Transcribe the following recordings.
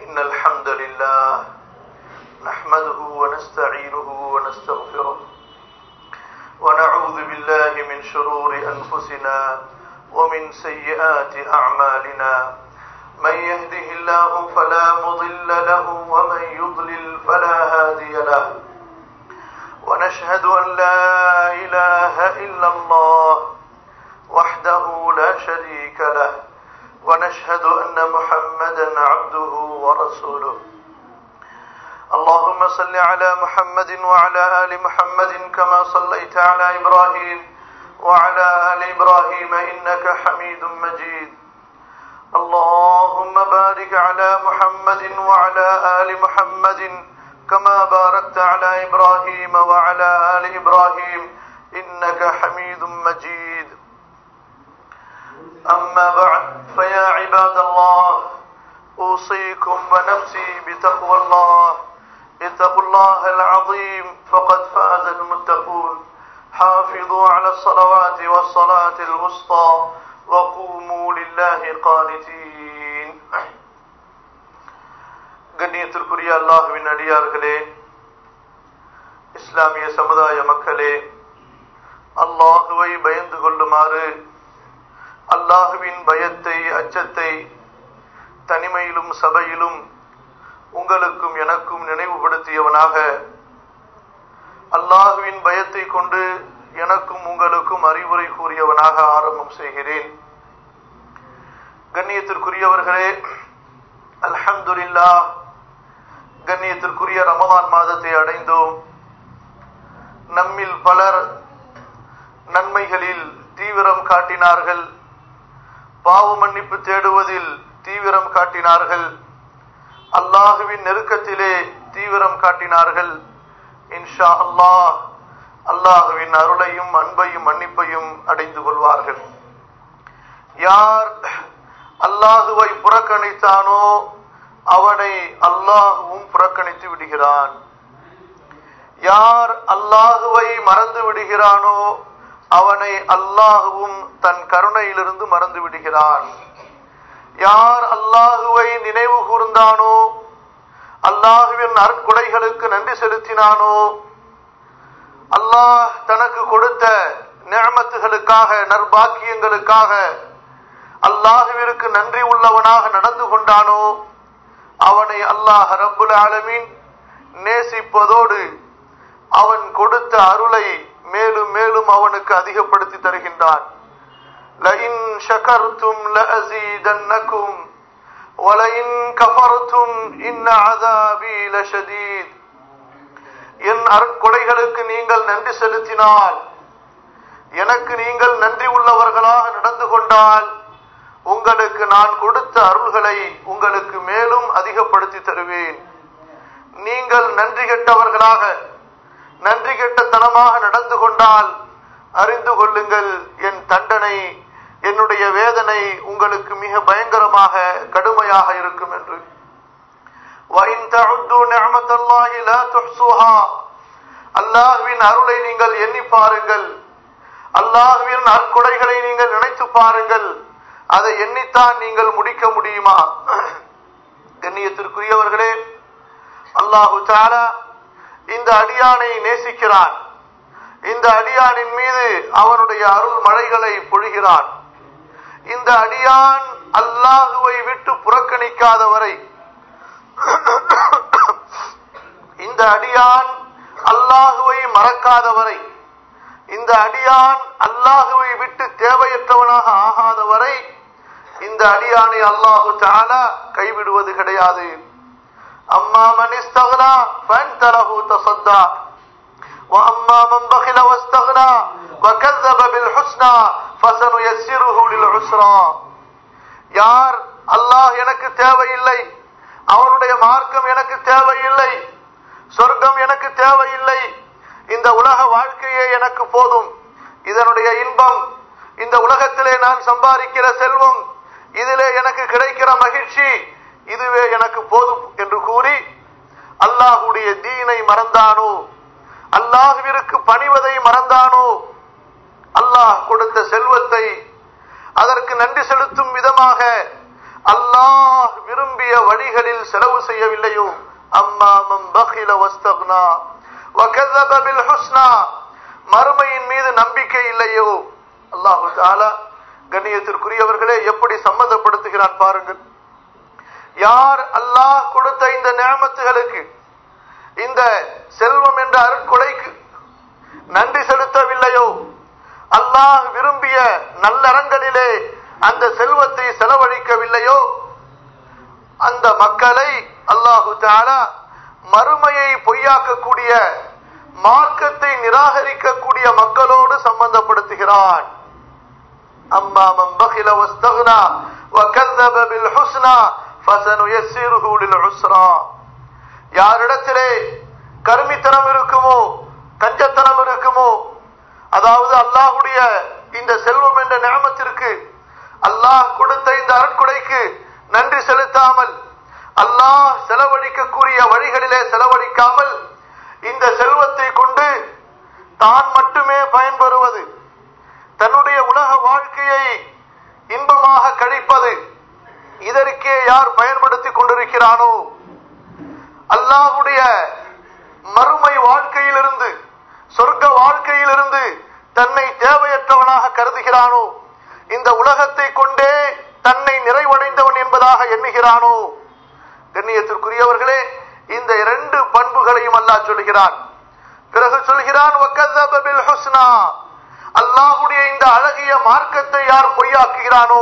إن الحمد لله نحمده ونستعينه ونستغفره ونعوذ بالله من شرور أنفسنا ومن سيئات أعمالنا من يهده الله فلا مضل له ومن يضلل فلا هادي له ونشهد أن لا إله إلا الله وحده لا شريك له ونشهد أن محمدا عبده ورسوله اللهم صل على محمد وعلى آل محمد كما صليت على إبراهيم وعلى آل إبراهيم إنك حميد مجيد اللهم بارك على محمد وعلى آل محمد كما باركت على إبراهيم وعلى آل إبراهيم إنك حميد مجيد أما بعد فيا عباد الله أوصيكم ونفسي بتقوى الله اتقوا الله العظيم فقد فاز المتقون حافظوا على الصلوات والصلاة الوسطى وقوموا لله قانتين கண்ணியத்திற்குரிய அல்லாஹுவின் அடியார்களே இஸ்லாமிய சமுதாய மக்களே அல்லாஹுவை பயந்து கொள்ளுமாறு அல்லாஹுவின் பயத்தை அச்சத்தை தனிமையிலும் சபையிலும் உங்களுக்கும் எனக்கும் நினைவுபடுத்தியவனாக அல்லாஹுவின் பயத்தை கொண்டு எனக்கும் உங்களுக்கும் அறிவுரை கூறியவனாக ஆரம்பம் செய்கிறேன் கண்ணியத்திற்குரியவர்களே அல்ஹம்துலில்லா கண்ணியத்திற்குரிய ரமதான் மாதத்தை அடைந்தோம் நம்மில் பலர் நன்மைகளில் தீவிரம் காட்டினார்கள் பாவ மன்னிப்பு தேடுவதில் தீவிரம் காட்டினார்கள் அல்லாஹுவின் நெருக்கத்திலே தீவிரம் காட்டினார்கள் இன்ஷா அல்லாஹ் அல்லாஹுவின் அருளையும் அன்பையும் மன்னிப்பையும் அடைந்து கொள்வார்கள் யார் அல்லாஹுவை புறக்கணித்தானோ அவனை அல்லாஹுவும் புறக்கணித்து விடுகிறான் யார் அல்லாஹுவை மறந்து விடுகிறானோ அவனை அல்லாஹுவும் தன் கருணையிலிருந்து மறந்து விடுகிறான் யார் அல்லாஹுவை நினைவு கூர்ந்தானோ அல்லாஹுவின் அருட்கொடைகளுக்கு நன்றி செலுத்தினானோ அல்லாஹ் தனக்கு கொடுத்த நியமத்துகளுக்காக நற்பாக்கியங்களுக்காக அல்லாஹுவிற்கு நன்றி உள்ளவனாக நடந்து கொண்டானோ அவனை அல்லாஹ் ரப்புல் ஆலமீன் நேசிப்பதோடு அவன் கொடுத்த அருளை மேலும் மேலும் அவனுக்கு அதிகப்படுத்தி தருகின்றான் لئن شكرتم لأزيدنكم ولئن كفرتم إن عذابي لشديد என் அருட்கொடைகளுக்கு நீங்கள் நன்றி செலுத்தினால் எனக்கு நீங்கள் நன்றி உள்ளவர்களாக நடந்து கொண்டால் உங்களுக்கு நான் கொடுத்த அருள்களை உங்களுக்கு மேலும் அதிகப்படுத்தி தருவேன் நீங்கள் நன்றி கெட்டவர்களாக நன்றி கெட்டத்தனமாக நடந்து கொண்டால் அறிந்து கொள்ளுங்கள் என் தண்டனை என்னுடைய வேதனை உங்களுக்கு மிக பயங்கரமாக கடுமையாக இருக்கும் என்று அல்லாஹுவின் அருளை நீங்கள் எண்ணி பாருங்கள் அல்லாஹுவின் அற்கொடைகளை நீங்கள் நினைத்து பாருங்கள் அதை எண்ணித்தான் நீங்கள் முடிக்க முடியுமா கண்ணியத்திற்குரியவர்களே அல்லாஹு தாரா இந்த அடியானை நேசிக்கிறான் இந்த அடியானின் மீது அவனுடைய அருள் மழைகளை பொழிகிறான் இந்த அடியான் அல்லாஹுவை விட்டு புறக்கணிக்காதவரை இந்த அடியான் அல்லாஹுவை மறக்காதவரை இந்த அடியான் அல்லாஹுவை விட்டு தேவையற்றவனாக ஆகாதவரை இந்த அடியானை அல்லாஹு தாலா கைவிடுவது கிடையாது அம்மா மனிஸ்தகனா ஃபன்தலஹு தசத்தா وأما من بخل واستغنى وكذب بالحسنى فسنيسره للعسرى யார் அல்லாஹ் எனக்கு தேவையில்லை அவனுடைய மார்க்கம் எனக்கு தேவையில்லை சொர்க்கம் எனக்கு தேவையில்லை இந்த உலக வாழ்க்கையே எனக்கு போதும் இதனுடைய இன்பம் இந்த உலகத்திலே நான் சம்பாதிக்கிற செல்வம் இதிலே எனக்கு கிடைக்கிற மகிழ்ச்சி இதுவே எனக்கு போதும் என்று கூறி அல்லாஹுடைய தீனை மறந்தானோ அல்லாஹுவிற்கு பணிவதை மறந்தானோ அல்லாஹ் கொடுத்த செல்வத்தை அதற்கு நன்றி செலுத்தும் விதமாக அல்லாஹ் விரும்பிய வழிகளில் செலவு செய்யவில்லையோ அம்மா மம் பகில வஸ்தக்னா வகذب بالحسنى மறுமையின் மீது நம்பிக்கை இல்லையோ அல்லாஹு தாலா கண்ணியத்திற்குரியவர்களே எப்படி சம்மந்தப்படுத்துகிறான் பாருங்கள் யார் அல்லாஹ் கொடுத்த இந்த நியமத்துகளுக்கு இந்த செல்வம் என்ற அருட்கொடைக்கு நன்றி செலுத்தவில்லையோ அல்லாஹ் விரும்பிய நல்லறங்களிலே அந்த செல்வத்தை செலவழிக்கவில்லையோ அந்த மக்களை அல்லாஹு தாலா மறுமையை பொய்யாக்கக்கூடிய மார்க்கத்தை நிராகரிக்கக்கூடிய மக்களோடு சம்பந்தப்படுத்துகிறான் அம்மா மன் பகில வஸ்தக்னா وكذب بالحسنى فسنيسره للعسرى யாரிடத்திலே கருமித்தனம் இருக்குமோ கஞ்சத்தனம் இருக்குமோ அதாவது அல்லாஹுடைய இந்த செல்வம் என்ற நியமத்திற்கு அல்லாஹ் கொடுத்த இந்த அருட்கொடைக்கு நன்றி செலுத்தாமல் அல்லாஹ் செலவழிக்கக்கூடிய வழிகளிலே செலவழிக்காமல் இந்த செல்வத்தை கொண்டு தான் மட்டுமே பயன்பெறுவது தன்னுடைய உலக வாழ்க்கையை இன்பமாக கழிப்பது இதற்கே யார் பயன்படுத்திக் கொண்டிருக்கிறானோ அல்லாஹுடைய மறுமை வாழ்க்கையிலிருந்து சொர்க்க வாழ்க்கையிலிருந்து தன்னை தேவையற்றவனாக கருதுகிறானோ இந்த உலகத்தை கொண்டே தன்னை நிறைவடைந்தவன் என்பதாக எண்ணுகிறானோ கண்ணியத்திற்குரியவர்களே இந்த இரண்டு பண்புகளையும் அல்லாஹ் சொல்கிறான் பிறகு சொல்கிறான் وَكَذَّبَ بِالْحُسْنَى அல்லாஹுடைய இந்த அழகிய மார்க்கத்தை யார் பொய்யாக்குகிறானோ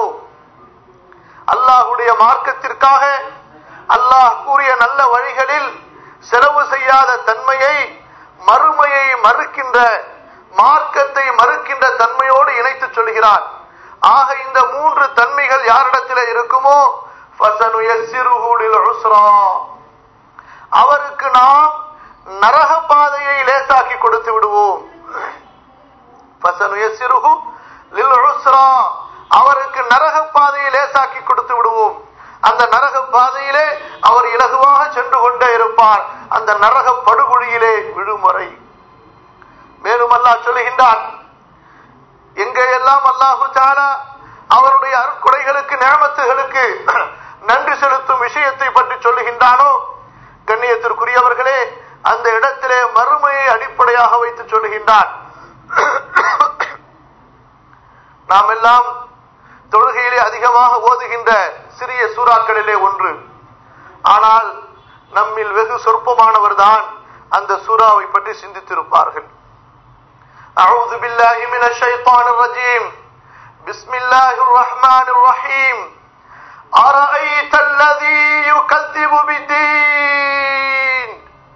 அல்லாஹுடைய மார்க்கத்திற்காக அல்லாஹ் கூறிய நல்ல வழிகளில் செலவு செய்யாத தன்மையை மறுமையை மறுக்கின்ற மார்க்கத்தை மறுக்கின்ற தன்மையோடு இணைத்து சொல்கிறான் ஆக இந்த மூன்று தன்மைகள் யாரிடத்தில் இருக்குமோ فَسَنُيَسِّرُهُ لِلْعُسْرَى அவருக்கு நாம் நரக பாதையை லேசாக்கி கொடுத்து விடுவோம் فَسَنُيَسِّرُهُ لِلْعُسْرَى அவருக்கு நரக பாதையை லேசாக்கி கொடுத்து விடுவோம் அந்த நரக பாதையிலே அவர் இலகுவாக சென்று கொண்டே இருப்பார் அந்த நரக படுகொழியிலே விழுமுறை மேலும் அல்லாஹ் சொல்லுகின்றான் எங்கெல்லாம் அல்லாஹு தாலா அவருடைய அருட்கொடைகளுக்கு நியமத்துகளுக்கு நன்றி செலுத்தும் விஷயத்தை பற்றி சொல்லுகின்றானோ கண்ணியத்திற்குரியவர்களே அந்த இடத்திலே மறுமையை அடிப்படையாக வைத்து சொல்லுகின்றான் நாம் எல்லாம் தொழுகையிலே அதிகமாக ஓதுகின்ற சிறிய சூறாக்களிலே ஒன்று ஆனால் நம்மில் வெகு சொற்பமானவர் தான் அந்த சூறாவை பற்றி சிந்தித்திருப்பார்கள் أعوذ بالله من الشيطان الرجيم بسم الله الرحمن الرحيم أرأيت الذي يكذب بالدين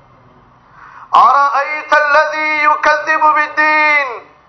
أرأيت الذي يكذب بالدين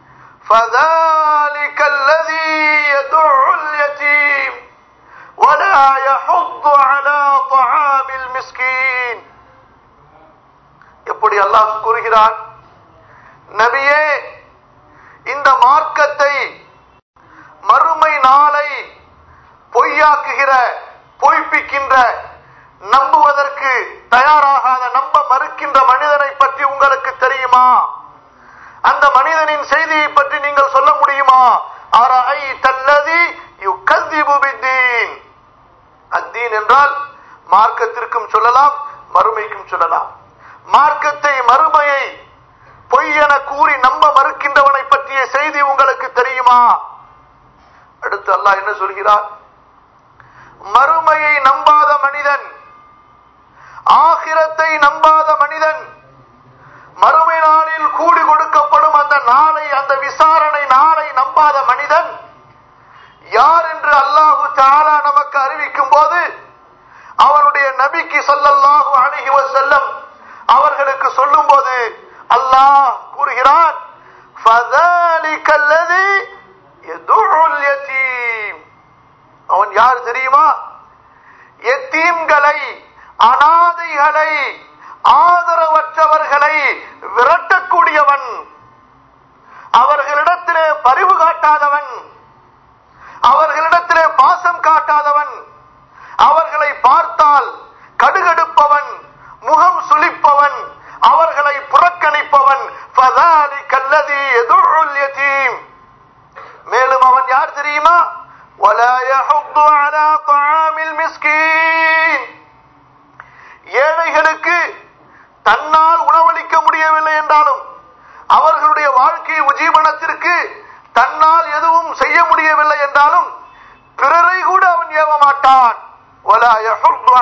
فذلك الذي يدع اليتيم ولا يحض على طعام المسكين எப்படி அல்லாஹ் கூறுகிறான் நபியே இந்த மார்க்கத்தை மறுமை நாளை பொய்யாக்குகிற பொய்ப்பிக்கின்ற நம்புவதற்கு தயாராகாத நம்ப மறுக்கின்ற மனிதனை பற்றி உங்களுக்கு தெரியுமா அந்த மனிதனின் செய்தியை பற்றி நீங்கள் சொல்ல முடியுமா அரை தல்லதி யுக்கந்திபுபித்தீன் அத்தீன் என்றால் மார்க்கத்திற்கும் சொல்லலாம் மறுமைக்கும் சொல்லலாம் மார்க்கத்தை மறுமையை பொய் என கூறி நம்ப மறுக்கின்றவனை பற்றிய செய்தி உங்களுக்கு தெரியுமா அடுத்து அல்லாஹ் என்ன சொல்கிறார் மறுமையை நம்பாத மனிதன் ஆகிரத்தை நம்பாத மனிதன் மறுமை நாளில் கூடி கொடுக்கப்படும் அந்த நாளை அந்த விசாரணை நாளை நம்பாத மனிதன் யார் என்று அல்லாஹு தாலா நமக்கு அறிவிக்கும் போது அவருடைய நபிக்கு சொல்லல்லாஹு அணுகி செல்லும் அவர்களுக்கு சொல்லும் போது அல்லாஹ் கூறுகிறான் فَذَلِكَ الَّذِي يَدُعُّ الْيَتِيمَ அவன் யார் தெரியுமா எத்தீம்களை அனாதைகளை ஆதரவற்றவர்களை விரட்டக்கூடியவன் அவர்களிடத்திலே பரிவு காட்டாதவன் அவர்களிடத்திலே பாசம் காட்டாதவன் அவர்களை பார்த்தால் கடுகடுப்பவன் முகம் சுளிப்பவன் அவர்களை புறக்கணிப்பவன் فَذَلِكَ الَّذِي يَدُعُّ الْيَتِيمَ மேலும் அவன் யார் தெரியுமா وَلَا يَحُضُّ عَلَى طَعَامِ الْمِسْكِينِ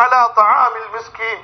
على طعام المسكين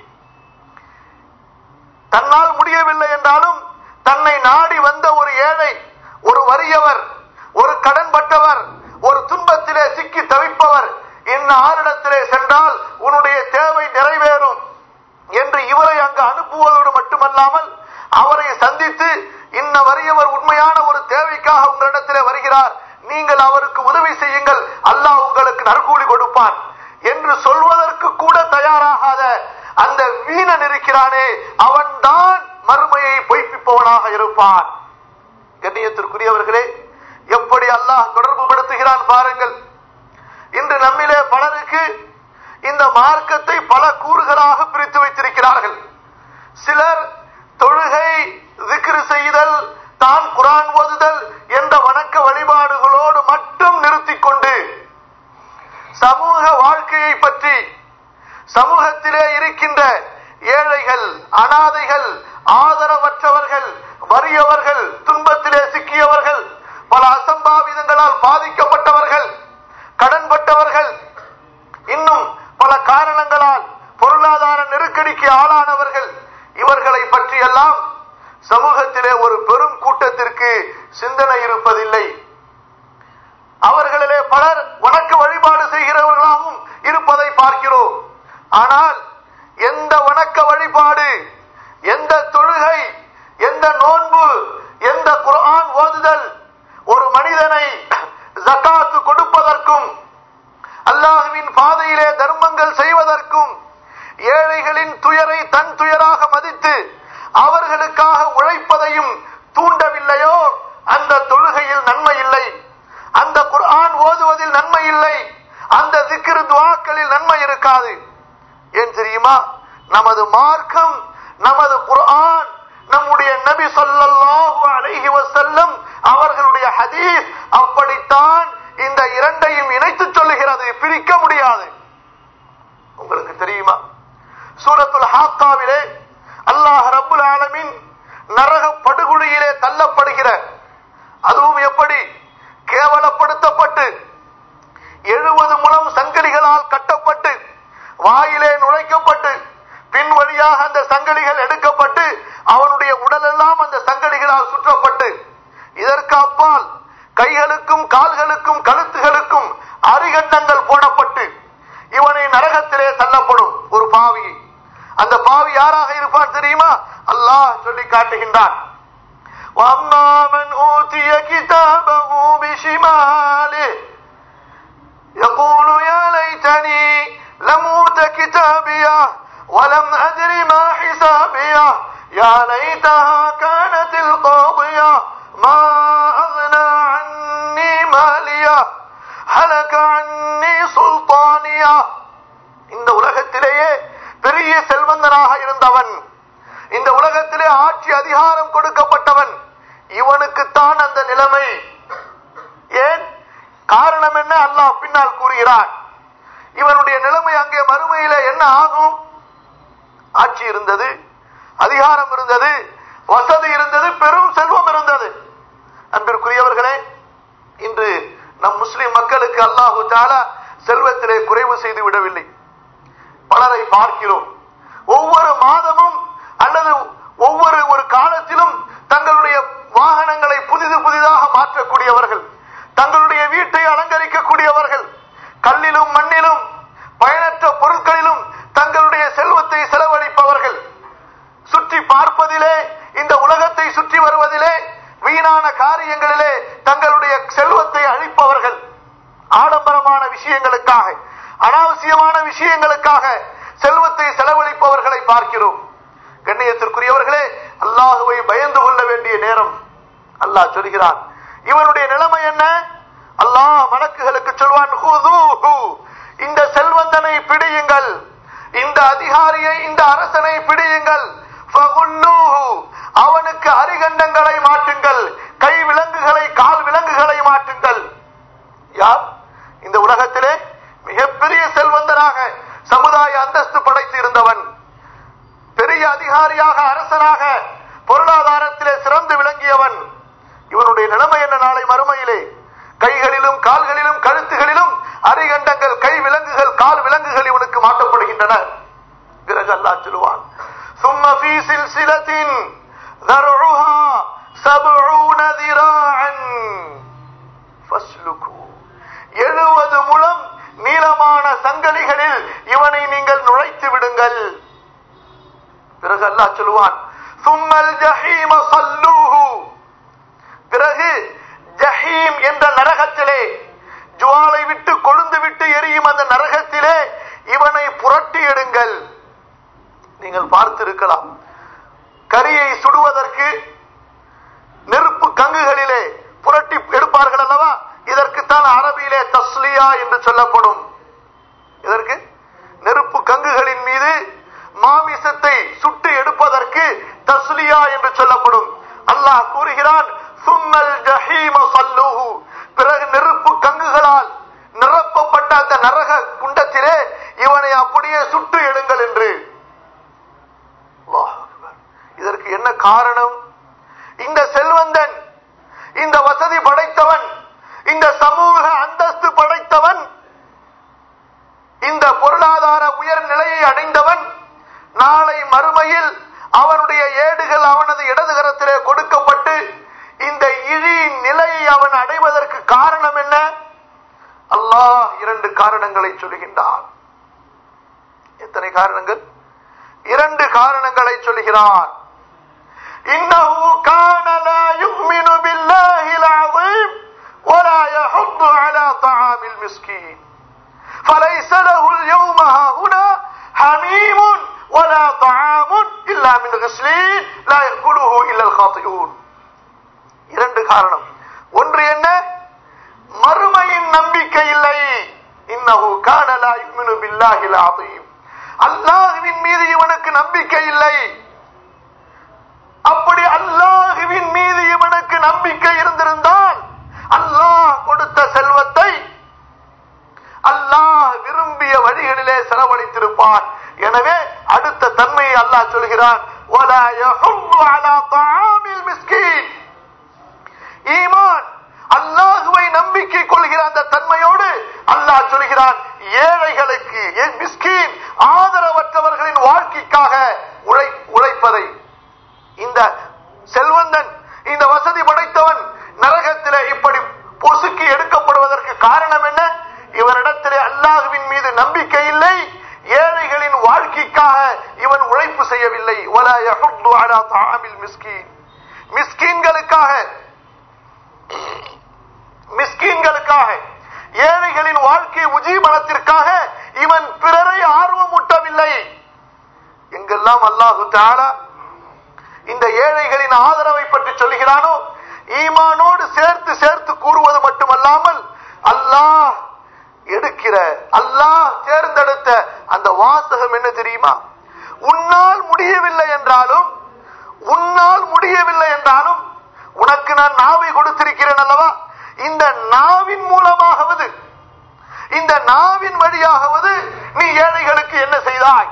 தன்னால் முடியவில்லை என்றாலும் தன்னை நாடி வந்த ஒரு ஏழை ஒரு வறியவர் ஒரு கடன்பட்டவர் ஒரு துன்பத்திலே சிக்கி தவிப்பவர் இன்ன ஆரிடத்திலே சென்றால் உன்னுடைய தேவை நிறைவேறும் என்று இவரை அங்கு அனுப்புவதோடு மட்டுமல்லாமல் அவரை சந்தித்து இன்ன வறியவர் உண்மையான ஒரு தேவைக்காக உங்களிடத்திலே வருகிறார் நீங்கள் அவருக்கு உதவி செய்யுங்கள் அல்லாஹ் உங்களுக்கு நற்கூலி கொடுப்பான் என்று சொல்வதற்கு கூட தயாராகாத அந்த வீணன் இருக்கிறானே அவன்தான் மறுமையை பொய்ப்பிப்பவனாக இருப்பான் கண்ணியத்திற்குரியவர்களே எப்படி அல்லாஹ் தொடர்பு படுத்துகிறான் பாருங்கள் இன்று நம்மிலே பலருக்கு இந்த மார்க்கத்தை பல கூறுகளாக பிரித்து வைத்திருக்கிறார்கள் சிலர் தொழுகை திக்ரு செய்தல் தான் குரான் ஓதுதல் என்ற வணக்க வழிபாடுகளோடு மட்டும் நிறுத்திக் கொண்டு சமூக வாழ்க்கையை பற்றி சமூகத்திலே இருக்கின்ற ஏழைகள் அனாதைகள் ஆதரவற்றவர்கள் வறியவர்கள் துன்பத்திலே சிக்கியவர்கள் பல அசம்பாவிதங்களால் பாதிக்கப்பட்டவர்கள் கடன்பட்டவர்கள் இன்னும் பல காரணங்களால் பொருளாதார நெருக்கடிக்கு ஆளானவர்கள் இவர்களை பற்றியெல்லாம் சமூகத்திலே ஒரு பெரும் கூட்டத்திற்கு சிந்தனை இருப்பதில்லை அவர்களிலே பலர் வணக்க வழிபாடு செய்கிறவர்களாகவும் இருப்பதை பார்க்கிறோம் ஆனால் எந்த வணக்க வழிபாடு எந்த தொழுகை எந்த நோன்பு எந்த குர்ஆன் ஓதுதல் ஒரு மனிதனை ஜகாத்து கொடுப்பதற்கும் அல்லாஹுவின் பாதையிலே தர்மங்கள் செய்வதற்கும் ஏழைகளின் துயரை தன் துயராக மதித்து அவர்களுக்காக உழைப்பதையும் தூண்டவில்லையோ அந்த தொழுகையில் நன்மை இல்லை அந்த குர்ஆன் ஓதுவதில் நன்மை இல்லை அந்த திக்ரு துவாக்களில் நன்மை இருக்காது ஏன் தெரியுமா நமது மார்க்கம் நமது குர்ஆன் நம்முடைய நபி ஸல்லல்லாஹு அலைஹி வஸல்லம் அவர்களுடைய ஹதீஸ் அப்படித்தான் இந்த இரண்டையும் இணைத்து சொல்லுகிறது பிரிக்க முடியாது உங்களுக்கு தெரியுமா சூரத்துல் ஹாக்காவிலே அல்லாஹ் ரப்புல் ஆலமீன் நரக படுகொலியிலே தள்ளப்படுகிற அதுவும் எப்படி கேவலப்படுத்தப்பட்டு எழுபது முழம் சங்கிலிகளால் கட்டப்பட்டு வாயிலே நுழைக்கப்பட்டு பின் வழியாக அந்த சங்கிலிகள் எடுக்கப்பட்டு அவனுடைய உடலெல்லாம் அந்த சங்கிலிகளால் சுற்றப்பட்டு இதற்கு அப்பால் கைகளுக்கும் கால்களுக்கும் கழுத்துகளுக்கும் அரிகண்டங்கள் போடப்பட்டு இவனை நரகத்திலே தள்ளப்படும் ஒரு பாவி அந்த பாவி யாராக இருப்பான் தெரியுமா அல்லாஹ் சொல்லி காட்டுகின்றான் وَأَمَّا مَنْ أُوتِيَ كِتَابَهُ بِشِمَالِهِ يقول يا ليتني لم أوت كتابيه ولم أدر ما حسابيه يا ليتها كانت القاضية ما أغنى عني ماليه هلك عني سلطانيه இந்த உலகத்திலேயே பெரிய செல்வந்தனாக இருந்தவன் இந்த உலகத்திலே ஆட்சி அதிகாரம் கொடுக்கப்பட்டவன் இவனுக்குத்தான் அந்த நிலைமை ஏன் காரணம் என்ன அல்லாஹ் பின்னால் கூறுகிறான் இவனுடைய நிலைமை அங்கே மறுமையில என்ன ஆகும் ஆட்சி இருந்தது அதிகாரம் இருந்தது வசதி இருந்தது பெரும் செல்வம் இருந்தது அன்பிற்குரியவர்களே இன்று நம் முஸ்லிம் மக்களுக்கு அல்லாஹு தாலா செல்வத்திலே குறைவு செய்து விடவில்லை பலரை பார்க்கிறோம் ஒவ்வொரு மாதமும் அல்லது ஒவ்வொரு ஒரு காலத்திலும் தங்களுடைய வாகனங்களை புதிது புதிதாக மாற்றக்கூடியவர்கள் தங்களுடைய வீட்டை அலங்கரிக்கக்கூடியவர்கள் கல்லிலும் மண்ணிலும் பயனற்ற பொருட்களிலும் தங்களுடைய செல்வத்தை செலவழிப்பவர்கள் சுற்றி பார்ப்பதிலே இந்த உலகத்தை சுற்றி வருவதிலே வீணான காரியங்களிலே தங்களுடைய செல்வத்தை அழிப்பவர்கள் ஆடம்பரமான விஷயங்களுக்காக அனாவசியமான விஷயங்களுக்காக செல்வத்தை செலவழிப்பவர்களை பார்க்கிறோம் கண்ணியத்திற்குரியவர்களே அல்லாஹுவை பயந்து கொள்ள வேண்டிய நேரம் அல்லாஹ் சொல்கிறான் இவனுடைய நிலைமை என்ன அல்லாஹ் மலக்குகளுக்கு சொல்வான் "ஹுதூஹு." இந்த செல்வந்தனை பிடியுங்கள் இந்த அதிகாரியை இந்த அரசனை பிடியுங்கள் ஃபகுல்லூஹு. அவனுக்கு அரிகண்டங்களை மாட்டுங்கள் கை விலங்குகளை கால் விலங்குகளை மாட்டுங்கள் யார் இந்த உலகத்திலே மிகப்பெரிய செல்வந்தராக சமுதாய அந்தஸ்து படைத்து இருந்தவன் பெரிய அதிகாரியாக அரசனாக பொருளாதாரத்திலே சிறந்து விளங்கியவன் இவனுடைய நிலைமை என்ன நாளை மறுமையிலே கைகளிலும் கால்களிலும் கழுத்துகளிலும் அரிகண்டங்கள் கை விலங்குகள் கால் விலங்குகள் இவனுக்கு மாட்டப்படுகின்றன பிறகு அல்லாஹ் சொல்லுவான் ثم في سلسلة ذرعها سبعون ذراعا فاسلكوا எழுபது முழம் நீளமான சங்கலிகளில் இவனை நீங்கள் நுழைத்து விடுங்கள் பிறகு அல்லாஹ் சொல்லுவான் சும்மல் ஜஹீம சல்லூஹு பிறகு ஜஹீம் என்ற நரகத்திலே ஜுவாலை விட்டு கொழுந்து விட்டு எரியும் அந்த நரகத்திலே இவனை புரட்டி எடுங்கள் நீங்கள் பார்த்திருக்கலாம் கரியை சுடுவதற்கு நெருப்பு கங்குகளிலே புரட்டி எடுப்பார்கள் அல்லவா இதற்குத்தான் அரபியிலே தஸ்லியா என்று சொல்லப்படும் இதற்கு நெருப்பு கங்குகளின் மீது மாமிசத்தை சுட்டு எடுப்பதற்கு தஸ்லியா என்று சொல்லப்படும் அல்லாஹ் கூறுகிறான் சும்மல் ஜஹீம சல்லூஹு பிறகு நெருப்பு கங்குகளால் நிரப்பப்பட்ட அந்த நரக குண்டத்திலே இவனை அப்படியே சுட்டு எடுங்கள் என்று அல்லாஹ் அக்பர். இதற்கு என்ன காரணம் இந்த செல்வந்தன் இந்த வசதி படைத்தவன் இந்த சமூக அந்தஸ்து படைத்தவன் இந்த பொருளாதார உயர் நிலையை அடைந்தவன் நாளை மறுமையில் அவனுடைய ஏடுகள் அவனது இடதுகரத்திலே கொடுக்கப்பட்டு இந்த இழி நிலையை அவன் அடைவதற்கு காரணம் என்ன அல்லாஹ் இரண்டு காரணங்களை சொல்லுகின்றான் எத்தனை காரணங்கள் இரண்டு காரணங்களை சொல்கிறான் إنه كان لا يؤمن بالله العظيم ولا يحض على طعام المسكين فليس له اليوم هاهنا حميم ولا طعام إلا من غسلين لا يأكله إلا الخاطئون இரண்டு காரணம் ஒன்று என்ன மறுமையின் நம்பிக்கை இல்லை இன்னஹு கான லா யுமினு பில்லாஹில் அதீம் அல்லாஹ்வின் மீது இவனுக்கு நம்பிக்கை இல்லை அப்படி அல்லாஹுவின் மீது இவனுக்கு நம்பிக்கை இருந்திருந்தால் அல்லாஹ் கொடுத்த செல்வத்தை அல்லாஹ் விரும்பிய வழிகளிலே செலவழித்திருப்பான் எனவே அடுத்த தன்மையை அல்லாஹ் சொல்கிறான் وَلَا يَحُضُّ عَلَى طَعَامِ الْمِسْكِينِ ஈமான் அல்லாஹுவை நம்பிக்கை கொள்கிற அந்த தன்மையோடு அல்லாஹ் சொல்கிறான் ஏழைகளுக்கு என் மிஸ்கீன் ஆதரவற்றவர்களின் வாழ்க்கைக்காக உழை உழைப்பதை இந்த செல்வந்தன் இந்த வசதி படைத்தவன் நரகத்திலே இப்படி பொசுக்கி எடுக்கப்படுவதற்கு காரணம் என்ன இவனிடத்திலே அல்லாஹுவின் மீது நம்பிக்கை இல்லை ஏழைகளின் வாழ்க்கைக்காக இவன் உழைப்பு செய்யவில்லை وَلَا يَحُضُّ عَلَى طَعَامِ الْمِسْكِينِ மிஸ்கீன்களுக்காக மிஸ்கீன்களுக்காக ஏழைகளின் வாழ்க்கை உஜீவனத்திற்காக இவன் பிறரை ஆர்வமூட்டவில்லை எங்கெல்லாம் அல்லாஹு தாலா இந்த ஏழைகளின் ஆதரவை பற்றி சொல்கிறானோ ஈமானோடு சேர்த்து சேர்த்து கூறுவது மட்டுமல்லாமல் அல்லாஹ் எடுக்கிற அல்லாஹ் தேர்ந்தெடுத்த அந்த வாசகம் என்ன தெரியுமா உன்னால் முடியவில்லை என்றாலும் உன்னால் முடியவில்லை என்றாலும் உனக்கு நான் நாவை கொடுத்திருக்கிறேன் அல்லவா இந்த நாவின் மூலமாகவது இந்த நாவின் வழியாகவது நீ ஏழைகளுக்கு என்ன செய்தாய்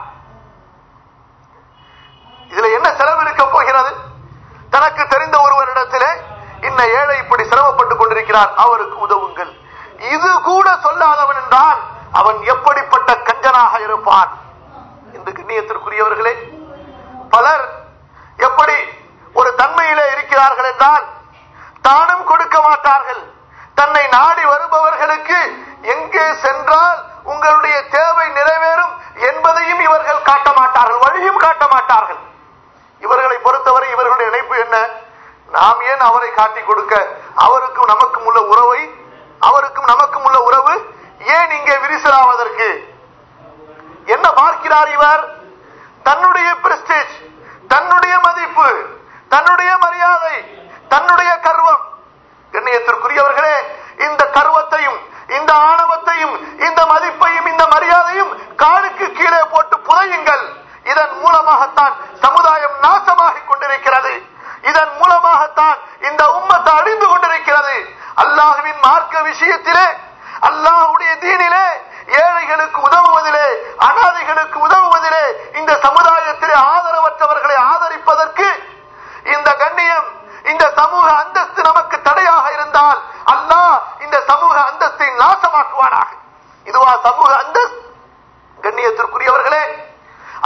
இதுல என்ன செலவு இருக்க போகிறது தனக்கு தெரிந்த ஒருவரிடத்திலே இன்ன ஏழை இப்படி சிரமப்பட்டுக் கொண்டிருக்கிறார் அவருக்கு உதவுங்கள் இது கூட சொல்லாதவன் என்றால் அவன் எப்படிப்பட்ட கஞ்சனாக இருப்பான் இந்த கண்ணியத்திற்குரியவர்களே பலர் எப்படி ஒரு தன்மையிலே இருக்கிறார்கள் என்றால் தானும் கொடுக்க மாட்டார்கள் தன்னை நாடி வருபவர்களுக்கு எங்கே சென்றால் உங்களுடைய தேவை நிறைவேறும் என்பதையும் இவர்கள் காட்ட மாட்டார்கள் வழியும் காட்ட மாட்டார்கள் இவர்களை பொறுத்தவரை இவர்களுடைய நினைப்பு என்ன நாம் ஏன் அவரை காட்டிக் கொடுக்க அவருக்கும் நமக்கும் உள்ள உறவை அவருக்கும் நமக்கும் உள்ள உறவு ஏன் இங்கே விரிசலாவதற்கு என்ன பார்க்கிறார் இவர் தன்னுடைய பிரஸ்டேஜ் தன்னுடைய மதிப்பு தன்னுடைய மரியாதை தன்னுடைய கர்வம் கண்ணியத்திற்குரியவர்களே இந்த கர்வத்தையும் இந்த ஆணவத்தையும் இந்த மதிப்பையும் இந்த மரியாதையும் காலுக்கு கீழே போட்டு புதையுங்கள் இதன் மூலமாகத்தான் சமுதாயம் நாசமாகிக் கொண்டிருக்கிறது இதன் மூலமாகத்தான் இந்த உம்மத்தை அழிந்து கொண்டிருக்கிறது அல்லாஹுவின் மார்க்க விஷயத்திலே அல்லாஹுடைய தீனிலே ஏழைகளுக்கு உதவுவதிலே அனாதைகளுக்கு உதவுவதிலே இந்த சமுதாயத்திலே ஆதரவற்றவர்களை ஆதரிப்பதற்கு இந்த கண்ணியம் இந்த சமூக அந்தஸ்து நமக்கு தடையாக இருந்தால் அல்லாஹ் இந்த சமூக அந்தஸ்தை நாசமாக்குவானாக இதுவா சமூக அந்தஸ்து கண்ணியத்திற்குரியவர்களே அல்லாஹுவின்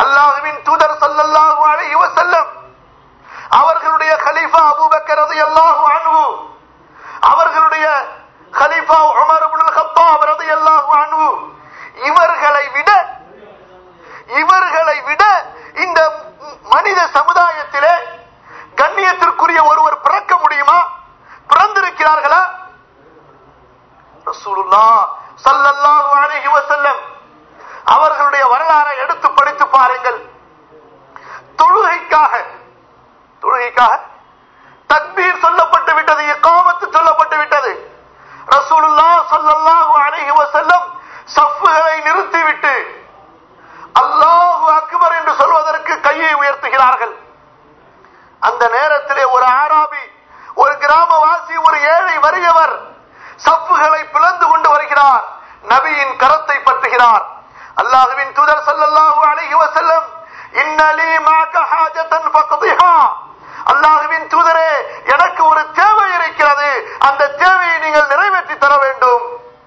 அல்லாஹ்வின் தூதர் ஸல்லல்லாஹு அலைஹி வஸல்லம் அவர்களுடைய கலீஃபா அபூபக்கர் ரலியல்லாஹு அன்ஹு அவர்களுடைய கலீஃபா உமர் இப்னு கத்தாப் ரலியல்லாஹு அன்ஹு இவர்களை விட இவர்களை விட இந்த மனித சமுதாயத்திலே கண்ணியத்திற்குரிய ஒருவர் பிறக்க முடியுமா பிறந்திருக்கிறார்களா ரசூலுல்லாஹ் ஸல்லல்லாஹு அலைஹி வஸல்லம் அவர்களுடைய வரலாறை எடுத்து படித்து பாருங்கள் தொழுகைக்காக தொழுகைக்காக தக்பீர் சொல்லப்பட்டு விட்டது இக்காமத்து சொல்லப்பட்டு விட்டது ரசூலுல்லாஹ் ஸல்லல்லாஹு அலைஹி வஸல்லம் சஃப்புகளை நிறுத்திவிட்டு அல்லாஹு அக்பர் என்று சொல்வதற்கு கையை உயர்த்துகிறார்கள் அந்த நேரத்திலே ஒரு ஆராபி ஒரு கிராமவாசி ஒரு ஏழை வறியவர் சப்புகளை பிளந்து கொண்டு வருகிறார் நபியின் கரத்தை பற்றுகிறார் அல்லாஹுவின் தூதர் ஸல்லல்லாஹு அலைஹி வஸல்லம் இன்னலி மாக ஹாஜத்தன் ஃபக்திஹா அல்லாஹுவின் தூதரே எனக்கு ஒரு தேவை இருக்கிறது அந்த தேவையை நீங்கள் நிறைவேற்றி தர வேண்டும்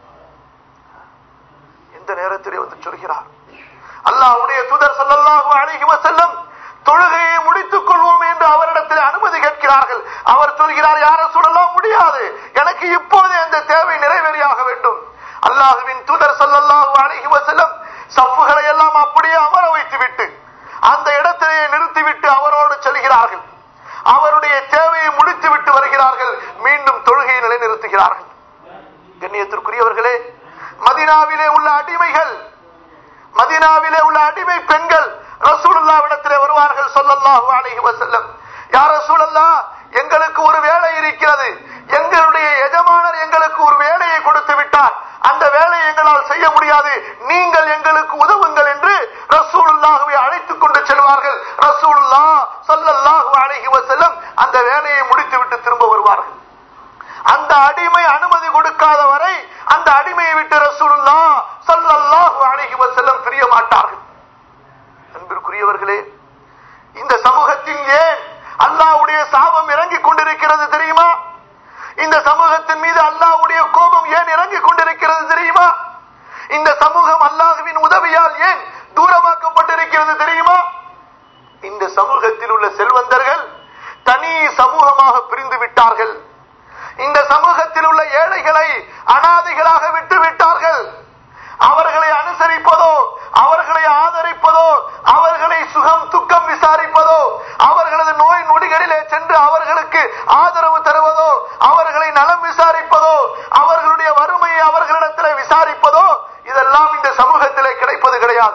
எந்த நேரத்திலே வந்து சொல்கிறார் அல்லாஹ்வுடைய தூதர் ஸல்லல்லாஹு அலைஹி வஸல்லம் தொழுகையை முடித்துக் கொள்வோம் என்று அவரிடத்தில் அனுமதி கேட்கிறார்கள் அவர் சொல்கிறார் யார சொல்லலாம் முடியாது எனக்கு இப்போதே அந்த தேவை நிறைவேறியாக வேண்டும் அல்லாஹுவின் தூதர் ஸல்லல்லாஹு அலைஹி வஸல்லம் சஃப்புகளை எல்லாம் அப்படியே அமர வைத்துவிட்டு அந்த இடத்திலேயே நிறுத்திவிட்டு அவரோடு செல்கிறார்கள் அவருடைய தேவையை முடித்துவிட்டு வருகிறார்கள் மீண்டும் தொழுகையை நிலைநிறுத்துகிறார்கள் கண்ணியத்திற்குரியவர்களே மதினாவிலே உள்ள அடிமைகள் மதினாவிலே உள்ள அடிமை பெண்கள் ரசூலுல்லாவிடத்திலே வருவார்கள் சொல்லல்லாஹு அலைஹி வஸல்லம் யார் ரசூலல்லா எங்களுக்கு ஒரு வேலை இருக்கிறது எங்களுடைய எஜமானர் எங்களுக்கு ஒரு வேலையை கொடுத்து விட்டார் அந்த வேலையை எங்களால் செய்ய முடியாது நீங்கள் எங்களுக்கு உதவுங்கள் என்று ரசூலுல்லாஹுவை அழைத்துக் கொண்டு செல்வார்கள் ரசூலுல்லா ஸல்லல்லாஹு அலைஹி வஸல்லம் அந்த வேலையை முடித்துவிட்டு திரும்ப வருவார்கள் அந்த அடிமை அனுமதி கொடுக்காத வரை அந்த அடிமையை விட்டு ரசூலுல்லா ஸல்லல்லாஹு அலைஹி வஸல்லம் பிரிய மாட்டார்கள் அன்பிற்குரியவர்களே இந்த சமூகத்தின் ஏன் அல்லாஹ்வுடைய சாபம் இறங்கிக் கொண்டிருக்கிறது தெரியுமா இந்த சமூகத்தின் மீது அல்லாஹ்வுடைய கோபம் ஏன் இறங்கிக் கொண்டிருக்கிறது தெரியுமா இந்த சமூகம் அல்லாஹ்வின் உதவியால் ஏன் தூரமாக்கப்பட்டிருக்கிறது தெரியுமா இந்த சமூகத்தில் உள்ள செல்வந்தர்கள் தனி சமூகமாக பிரிந்து விட்டார்கள் இந்த சமூகத்தில் உள்ள ஏழைகளை அனாதைகளாக விட்டு விட்டார்கள் அவர்களை அனுசரிப்பதோ அவர்களை ஆதரிப்பதோ அவர்களை சுகம் துக்கம் விசாரிப்பதோ அவர்களது நோய் நொடிகளிலே சென்று அவர்களுக்கு ஆதரவு தருவதோ அவர்களை நலம் விசாரிப்பதோ அவர்களுடைய வறுமையை அவர்களிடத்தில் விசாரிப்பதோ இதெல்லாம் இந்த சமூகத்திலே கிடைப்பது கிடையாது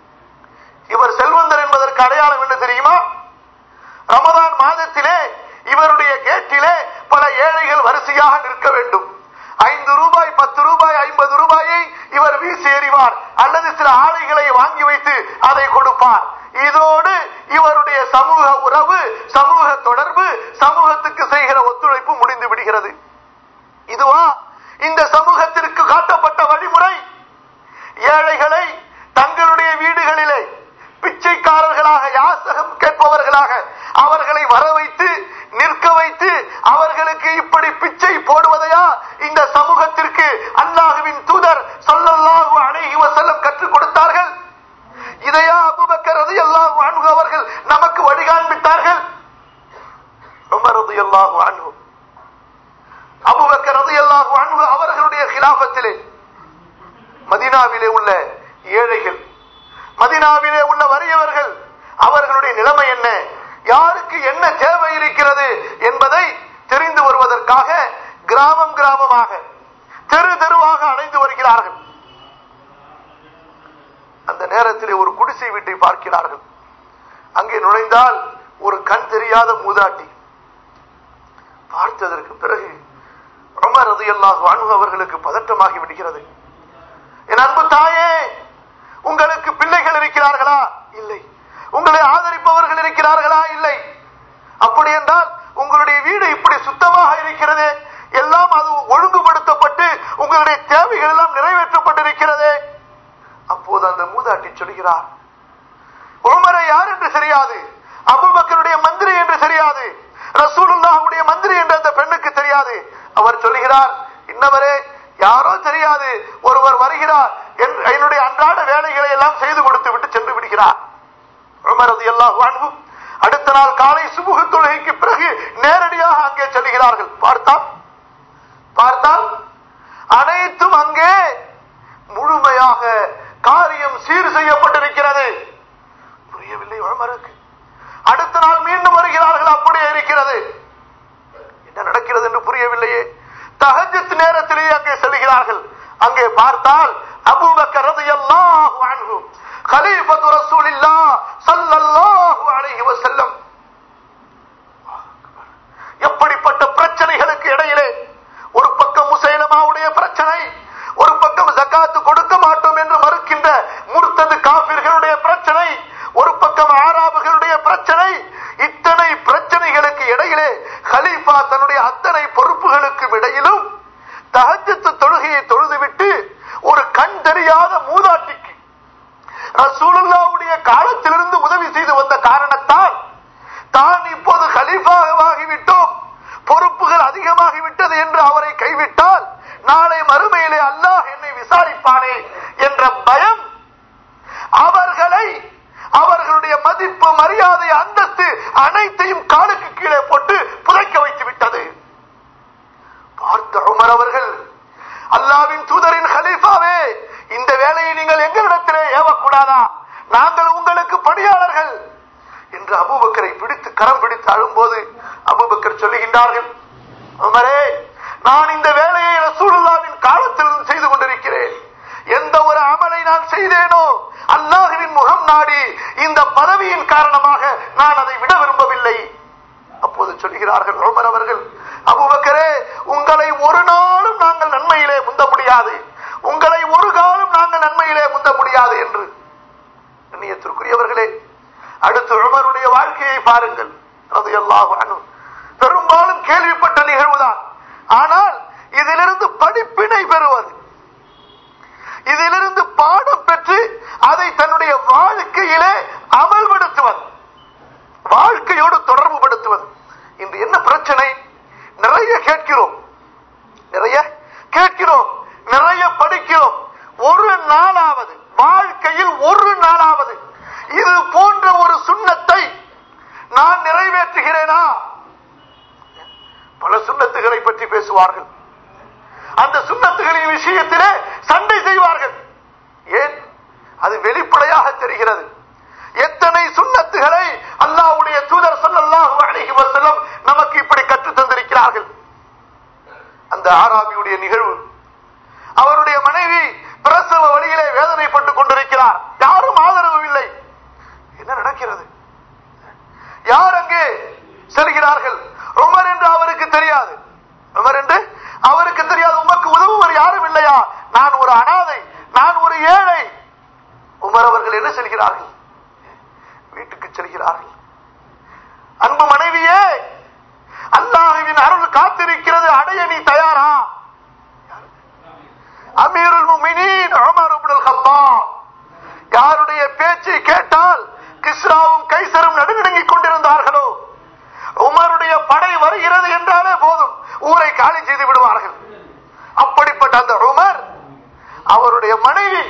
இவர் செல்வந்தர் என்பதற்கு அடையாளம் என்ன தெரியுமா ரமதான் மாதத்திலே இவருடைய கேட்டிலே பல ஏழைகள் வரிசையாக நிற்க வேண்டும் ஐந்து ரூபாய் பத்து ரூபாய் ஐம்பது ரூபாயை இவர் வீசி எறிவார் அல்லது சில ஆடைகளை வாங்கி வைத்து அதை கொடுப்பார் இதோடு இவருடைய சமூக உறவு சமூக தொடர்பு சமூகத்துக்கு செய்கிற ஒத்துழைப்பு முடிந்து விடுகிறது இதுவா இந்த சமூகத்திற்கு காட்டப்பட்ட வழிமுறை ஏழைகளை தங்களுடைய வீடுகளிலே பிச்சைக்காரர்களாக யாசகம் கேட்பவர்களாக அவர்களை வர வைத்து நிற்க வைத்து அவர்களுக்கு இப்படி பிச்சை போடுவதையா இந்த சமூகத்திற்கு அல்லாஹுவின் தூதர் சொல்லல்லாஹு அலைஹி வஸல்லம் கற்றுக் கொடுத்தார்கள் இதையா அபூபக்கர் ரலியல்லாஹு அன்ஹு அவர்கள் நமக்கு வழிகாண்பித்தார்கள் உமர் ரலியல்லாஹு அன்ஹு அபூபக்கர் ரலியல்லாஹு அன்ஹு அவர்களுடைய கிலாபத்திலே மதீனாவிலே உள்ள ஏழைகள் மதினாவிலே உள்ள வறியவர்கள் அவர்களுடைய நிலைமை என்ன யாருக்கு என்ன தேவை இருக்கிறது என்பதை தெரிந்து வருவதற்காக கிராமம் கிராமமாக தெரு தெருவாக அடைந்து வருகிறார்கள் அந்த நேரத்திலே ஒரு குடிசை வீட்டை பார்க்கிறார்கள் அங்கே நுழைந்தால் ஒரு கண் தெரியாத மூதாட்டி பார்த்ததற்கு பிறகு உமர் ரலியல்லாஹு அன்ஹு அவர்களுக்கு பதட்டமாகி விடுகிறது என் அன்பு தாயே உங்களுக்கு பிள்ளைகள் இருக்கிறார்களா இல்லை உங்களை ஆதரிப்பவர்கள் இருக்கிறார்களா இல்லை அப்படி என்றால் உங்களுடைய வீடு இப்படி சுத்தமாக இருக்கிறது எல்லாம் அது ஒழுங்குபடுத்தப்பட்டு உங்களுடைய தேவைகள் எல்லாம் நிறைவேற்றப்பட்டிருக்கிறது அப்போது அந்த மூதாட்டி சொல்கிறார் உமரை யார் என்று தெரியாது அபுபக்கருடைய மந்திரி என்று தெரியாது ரசூலுல்லாஹுடைய மந்திரி என்று அந்த பெண்ணுக்கு தெரியாது அவர் சொல்லுகிறார் இன்னவரே யாரோ தெரியாது ஒருவர் வருகிறார் என்- என்னுடைய அன்றாட வேலைகளை எல்லாம் செய்து கொடுத்து விட்டு சென்று விடுகிறார் உமரது எல்லாம் அடுத்த நாள் காலை சுமுக தொழுகைக்கு பிறகு நேரடியாக அங்கே செல்கிறார்கள் பார்த்தால் பார்த்தால் அனைத்தும் அங்கே முழுமையாக காரியம் சீர் செய்யப்பட்டிருக்கிறது புரியவில்லை உமருக்கு அடுத்த நாள் மீண்டும் வருகிறார்கள் அப்படியே இருக்கிறது என்ன நடக்கிறது என்று புரியவில்லையே தஹஜத் நேரத்திலேயே அங்கே செல்கிறார்கள் அங்கே பார்த்தால் அபூபக்கர் ரலியல்லாஹு அன்ஹு கலீஃபத்து ரசூலில்லாஹ் ஸல்லல்லாஹு அலைஹி வஸல்லம் எப்படிப்பட்ட பிரச்சனைகளுக்கு இடையிலே ஒரு பக்கம் முசைலமாவுடைய பிரச்சனை ஒரு பக்கம் ஜக்காத்து கொடுக்க மாட்டோம் என்று மறுக்கின்ற முர்த்தது காபிர்களுடைய பிரச்சனை ஒரு பக்கம் ஆராபுகளுடைய பிரச்சனை இத்தனை பிரச்சனைகளுக்கு இடையிலே ஹலீஃபா தன்னுடைய அத்தனை பொறுப்புகளுக்கு இடையிலும் தஹஜத்து தொழுகையை தொழுதுவிட்டு ஒரு கண் தெரியாத மூதாட்டிக்கு ரசூலுல்லாவுடைய காலத்திலிருந்து உதவி செய்து வந்த காரணத்தால் தான் இப்போது கலீஃபாகவாகிவிட்டோம் பொறுப்புகள் அதிகமாகிவிட்டது என்று அவரை கைவிட்டால் நாளை மறுமையிலே அல்லாஹ் என்னை விசாரிப்பானே என்ற பயம் அவர்களை அவர்களுடைய மதிப்பு மரியாதை அந்தஸ்து அனைத்தையும் காலுக்கு கீழே போட்டு புதைக்க வைத்து விட்டது பார்த்த உமர் அவர்கள் அல்லாவின் தூதரின் ஹலீஃபாவே இந்த வேலையை நீங்கள் எங்களிடத்திலே ஏவக்கூடாதா நாங்கள் உங்களுக்கு பணியாளர்கள் என்று அபூபக்கரை பிடித்து கரம் பிடித்து அழும்போது அபூபக்கர் சொல்லுகின்றார்கள் உமரே நான் இந்த வேலையை ரசூலுல்லாவின் காலத்திலிருந்து செய்து கொண்டிருக்கிறேன் எந்த ஒரு அமலை நான் செய்தேனோ அல்லாஹுவின் முகம் நாடி இந்த பதவியின் காரணமாக நான் அதை விட விரும்பவில்லை அப்போது சொல்கிறார்கள் உமர் அவர்கள் அபூபக்கரே உங்களை ஒரு நாளும் நாங்கள் நன்மையிலே முந்த முடியாது உங்களை ஒரு காலம் நாங்கள் நன்மையிலே முந்த முடியாது என்று கண்ணியத்திற்குரியவர்களே அடுத்து உமருடைய வாழ்க்கையை பாருங்கள் அது எல்லாம் பெரும்பாலும் கேள்விப்பட்ட நிகழ்வுதான் ஆனால் இதிலிருந்து படிப்பினை பெறுவது இதிலிருந்து பாடம் பெற்று அதை தன்னுடைய வாழ்க்கையிலே அமல்படுத்துவது வாழ்க்கையோடு தொடர்பு படுத்துவது இன்று என்ன பிரச்சனை நிறைய கேட்கிறோம் நிறைய கேட்கிறோம் நிறைய படிக்கிறோம் ஒரு நாளாவது வாழ்க்கையில் ஒரு நாளாவது இது போன்ற ஒரு சுண்ணத்தை நான் நிறைவேற்றுகிறேனா பல சுண்ணத்துகளை பற்றி பேசுவார்கள் அந்த சுண்ணத்துகளின் விஷயத்திலே சண்டை செய்வார்கள் ஏன் அது வெளிப்படையாக தெரிகிறது எத்தனை சுண்ணத்துகளை அல்லாஹ்வுடைய தூதர் ஸல்லல்லாஹு அலைஹி வஸல்லம் நமக்கு இப்படி கற்றுத் தந்திருக்கிறார்கள் அந்த ஆராபியுடைய நிகழ்வு அவருடைய மனைவி பிரசவ வழியிலே வேதனைப்பட்டுக் கொண்டிருக்கிறார் யாரும் ஆதரவு இல்லை என்ன நடக்கிறது யார் அங்கே செல்கிறார்கள் உமர் என்று அவருக்கு தெரியாது உமர் என்று அவருக்கு தெரியாது உமக்கு உதவுவர் யாரும் இல்லையா நான் ஒரு அனாதை நான் ஒரு ஏழை உமர் அவர்கள் என்ன செல்கிறார்கள் வீட்டுக்கு செல்கிறார்கள் அன்பு மனைவியே அல்லாஹுவின் அருள் காத்திருக்கிறது அடைய நீ தயாரா அமீருல் முமினீன் உமர் இப்னுல் கத்தாப் யாருடைய பேச்சை கேட்டால் கிஸ்ராவும் கைசரும் நடுநடுங்கிக் கொண்டிருந்தார்களோ உமருடைய படை வருகிறது என்றாலே போதும் ஊரை காலி செய்து விடுவார்கள் அப்படிப்பட்ட அந்த உமர் அவருடைய மனைவி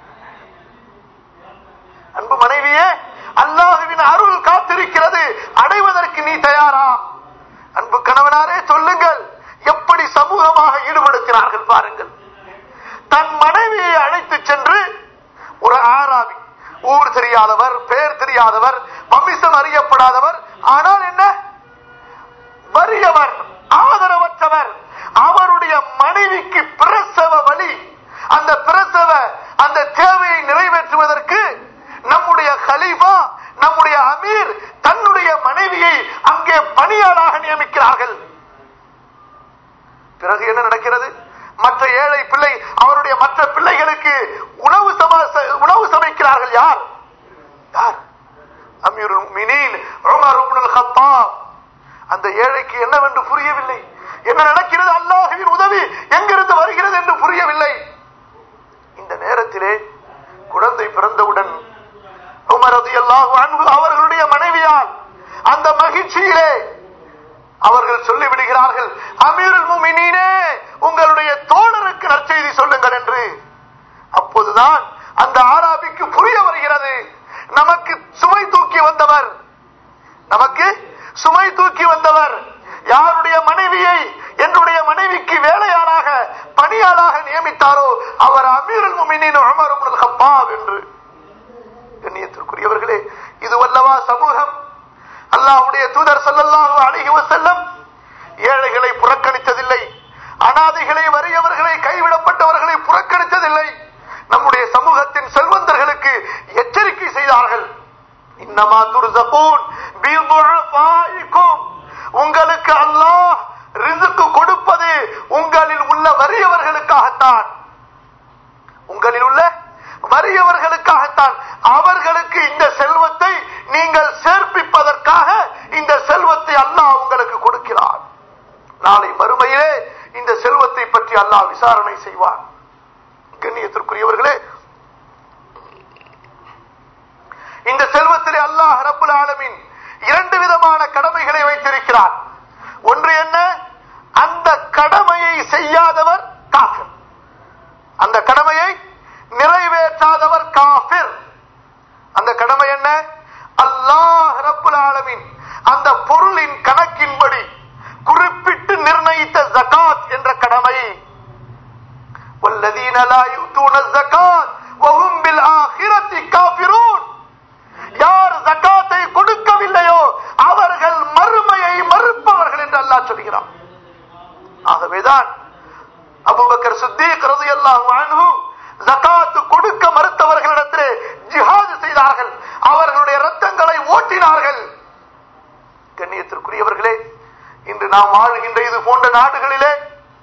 அன்பு மனைவியே அல்லாஹுவின் அருள் காத்திருக்கிறது அடைவதற்கு நீ தயாரா அன்பு கணவனாரே சொல்லுங்கள் எப்படி சமூகமாக ஈடுபடுத்தினார்கள் பாருங்கள் தன் மனைவியை அழைத்து சென்று ஒரு ஆராவி ஊர் தெரியாதவர் பேர் தெரியாதவர் வம்சம் அறியப்படாதவர் ஆனால் என்ன வறியவர் ஆதரவற்றவர் அவருடைய மனைவிக்கு பிரசவ வலி அந்த பிரசவ அந்த தேவையை நிறைவேற்றுவதற்கு நம்முடைய கலீஃபா நம்முடைய அமீர் தன்னுடைய மனைவியை அங்கே பணியாளாக நியமிக்கிறார்கள் பிறகு என்ன நடக்கிறது மற்ற ஏழை பிள்ளை அவருடைய மற்ற பிள்ளைகளுக்கு உணவு சம- உணவு சமைக்கிறார்கள் யார் யார் அமீருல் முஃமினீன் உமர் இப்னுல் கத்தாப் அந்த ஏழைக்கு என்னவென்று புரியவில்லை என்ன நடக்கிறது அல்லாஹுவின் உதவி எங்கிருந்து வருகிறது என்று புரியவில்லை இந்த நேரத்திலே குழந்தை பிறந்தவுடன் உமர் ரலியல்லாஹு அன்ஹு அவர்களுடைய மனைவியால் அந்த மகிழ்ச்சியிலே அவர்கள் சொல்லிவிடுகிறார்கள் அமீருல் முமினீனே உங்களுடைய தோழருக்கு நற்செய்தி சொல்லுங்கள் என்று அப்போது வந்தவர் நமக்கு சுமை தூக்கி வந்தவர் யாருடைய மனைவியை என்னுடைய மனைவிக்கு வேலையாளாக பணியாளாக நியமித்தாரோ அவர் அமீருல் முமினின் உமர் இப்னுல் கத்தாப் என்று கண்ணியத்திற்குரியவர்களே இது வல்லவா சமூகம் அல்லாஹ்வுடைய தூதர் ஸல்லல்லாஹு அலைஹி வஸல்லம் ஏழைகளை புறக்கணித்ததில்லை அனாதைகளை வறியவர்களை கைவிடப்பட்டவர்களை புறக்கணித்ததில்லை நம்முடைய சமூகத்தின் செல்வந்தர்களுக்கு எச்சரிக்கை செய்தார்கள் இன்னமா துர்சகூன் பிதுஅஃபாயிக்கும் உங்களுக்கு அல்லாஹ் ரிசுக்கு கொடுப்பது உங்களில் உள்ள வறியவர்களுக்காகத்தான் உங்களில் உள்ள வறியவர்களுக்காகத்தான் அவர்களுக்கு இந்த செல்வத்தை நீங்கள் சேர்ப்பிப்பதற்காக இந்த செல்வத்தை அல்லாஹ் உங்களுக்கு கொடுக்கிறார் நாளை மறுமையிலே இந்த செல்வத்தை பற்றி அல்லாஹ் விசாரணை செய்வார் கண்ணியத்திற்குரியவர்களே இந்த செல்வத்திலே அல்லாஹ் ரப்புல் ஆலமீன் இரண்டு விதமான கடமைகளை வைத்திருக்கிறார் ஒன்று என்ன அந்த கடமையை செய்யாதவர் காஃபிர் அந்த கடமையை நிறைவேற்றாதவர் காஃபிர் அந்த கடமை என்ன அல்லாஹ் ரப்புல் ஆலமீன் அந்த பொருளின் கணக்கின்படி குறிப்பிட்டு நிர்ணயித்த ஜகாத் என்ற கடமை والذين لا يؤتون الزكاة وهم بالآخرة كافرون யார் ஜகாத்தை கொடுக்கவில்லையோ அவர்கள் மறுமையை மறுப்பவர்கள் என்று அல்லாஹ் சொல்கிறான் ஆகவேதான் அபூபக்கர் சித்திக் ரலியல்லாஹு அன்ஹு ஜகாத் கொடுக்க மறுத்தவர்களிடத்திலே ஜிஹாது செய்தார்கள் அவர்களுடைய ரத்தங்களை ஓட்டினார்கள் கண்ணியத்திற்குரியவர்களே இன்று நாம் வாழ்கின்ற இது போன்ற நாடுகளிலே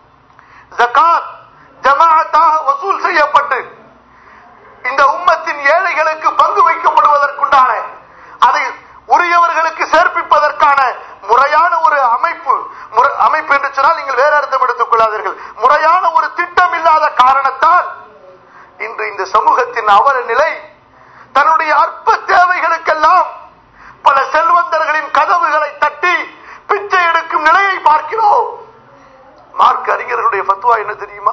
ஜகாத் ஜமாஅத்தாக வசூல் செய்யப்பட்டு இந்த உம்மத்தின் ஏழைகளுக்கு பங்கு வைக்கப்படுவதற்குண்டான அதை உரியவர்களுக்கு சேர்ப்பிப்பதற்கான முறையான ஒரு அமைப்பு முறை- அமைப்பு என்று சொன்னால் நீங்கள் வேற அர்த்தம் எடுத்துக் கொள்ளாதீர்கள் முறையான ஒரு திட்டம் இல்லாத காரணத்தால் இன்று இந்த சமூகத்தின் அவல நிலை தன்னுடைய அற்ப தேவைகளுக்கெல்லாம் பல செல்வந்தர்களின் கதவுகளை தட்டி பிச்சை எடுக்கும் நிலையை பார்க்கிறோம் மார்க் அறிஞர்களுடைய ஃபத்வா என்ன தெரியுமா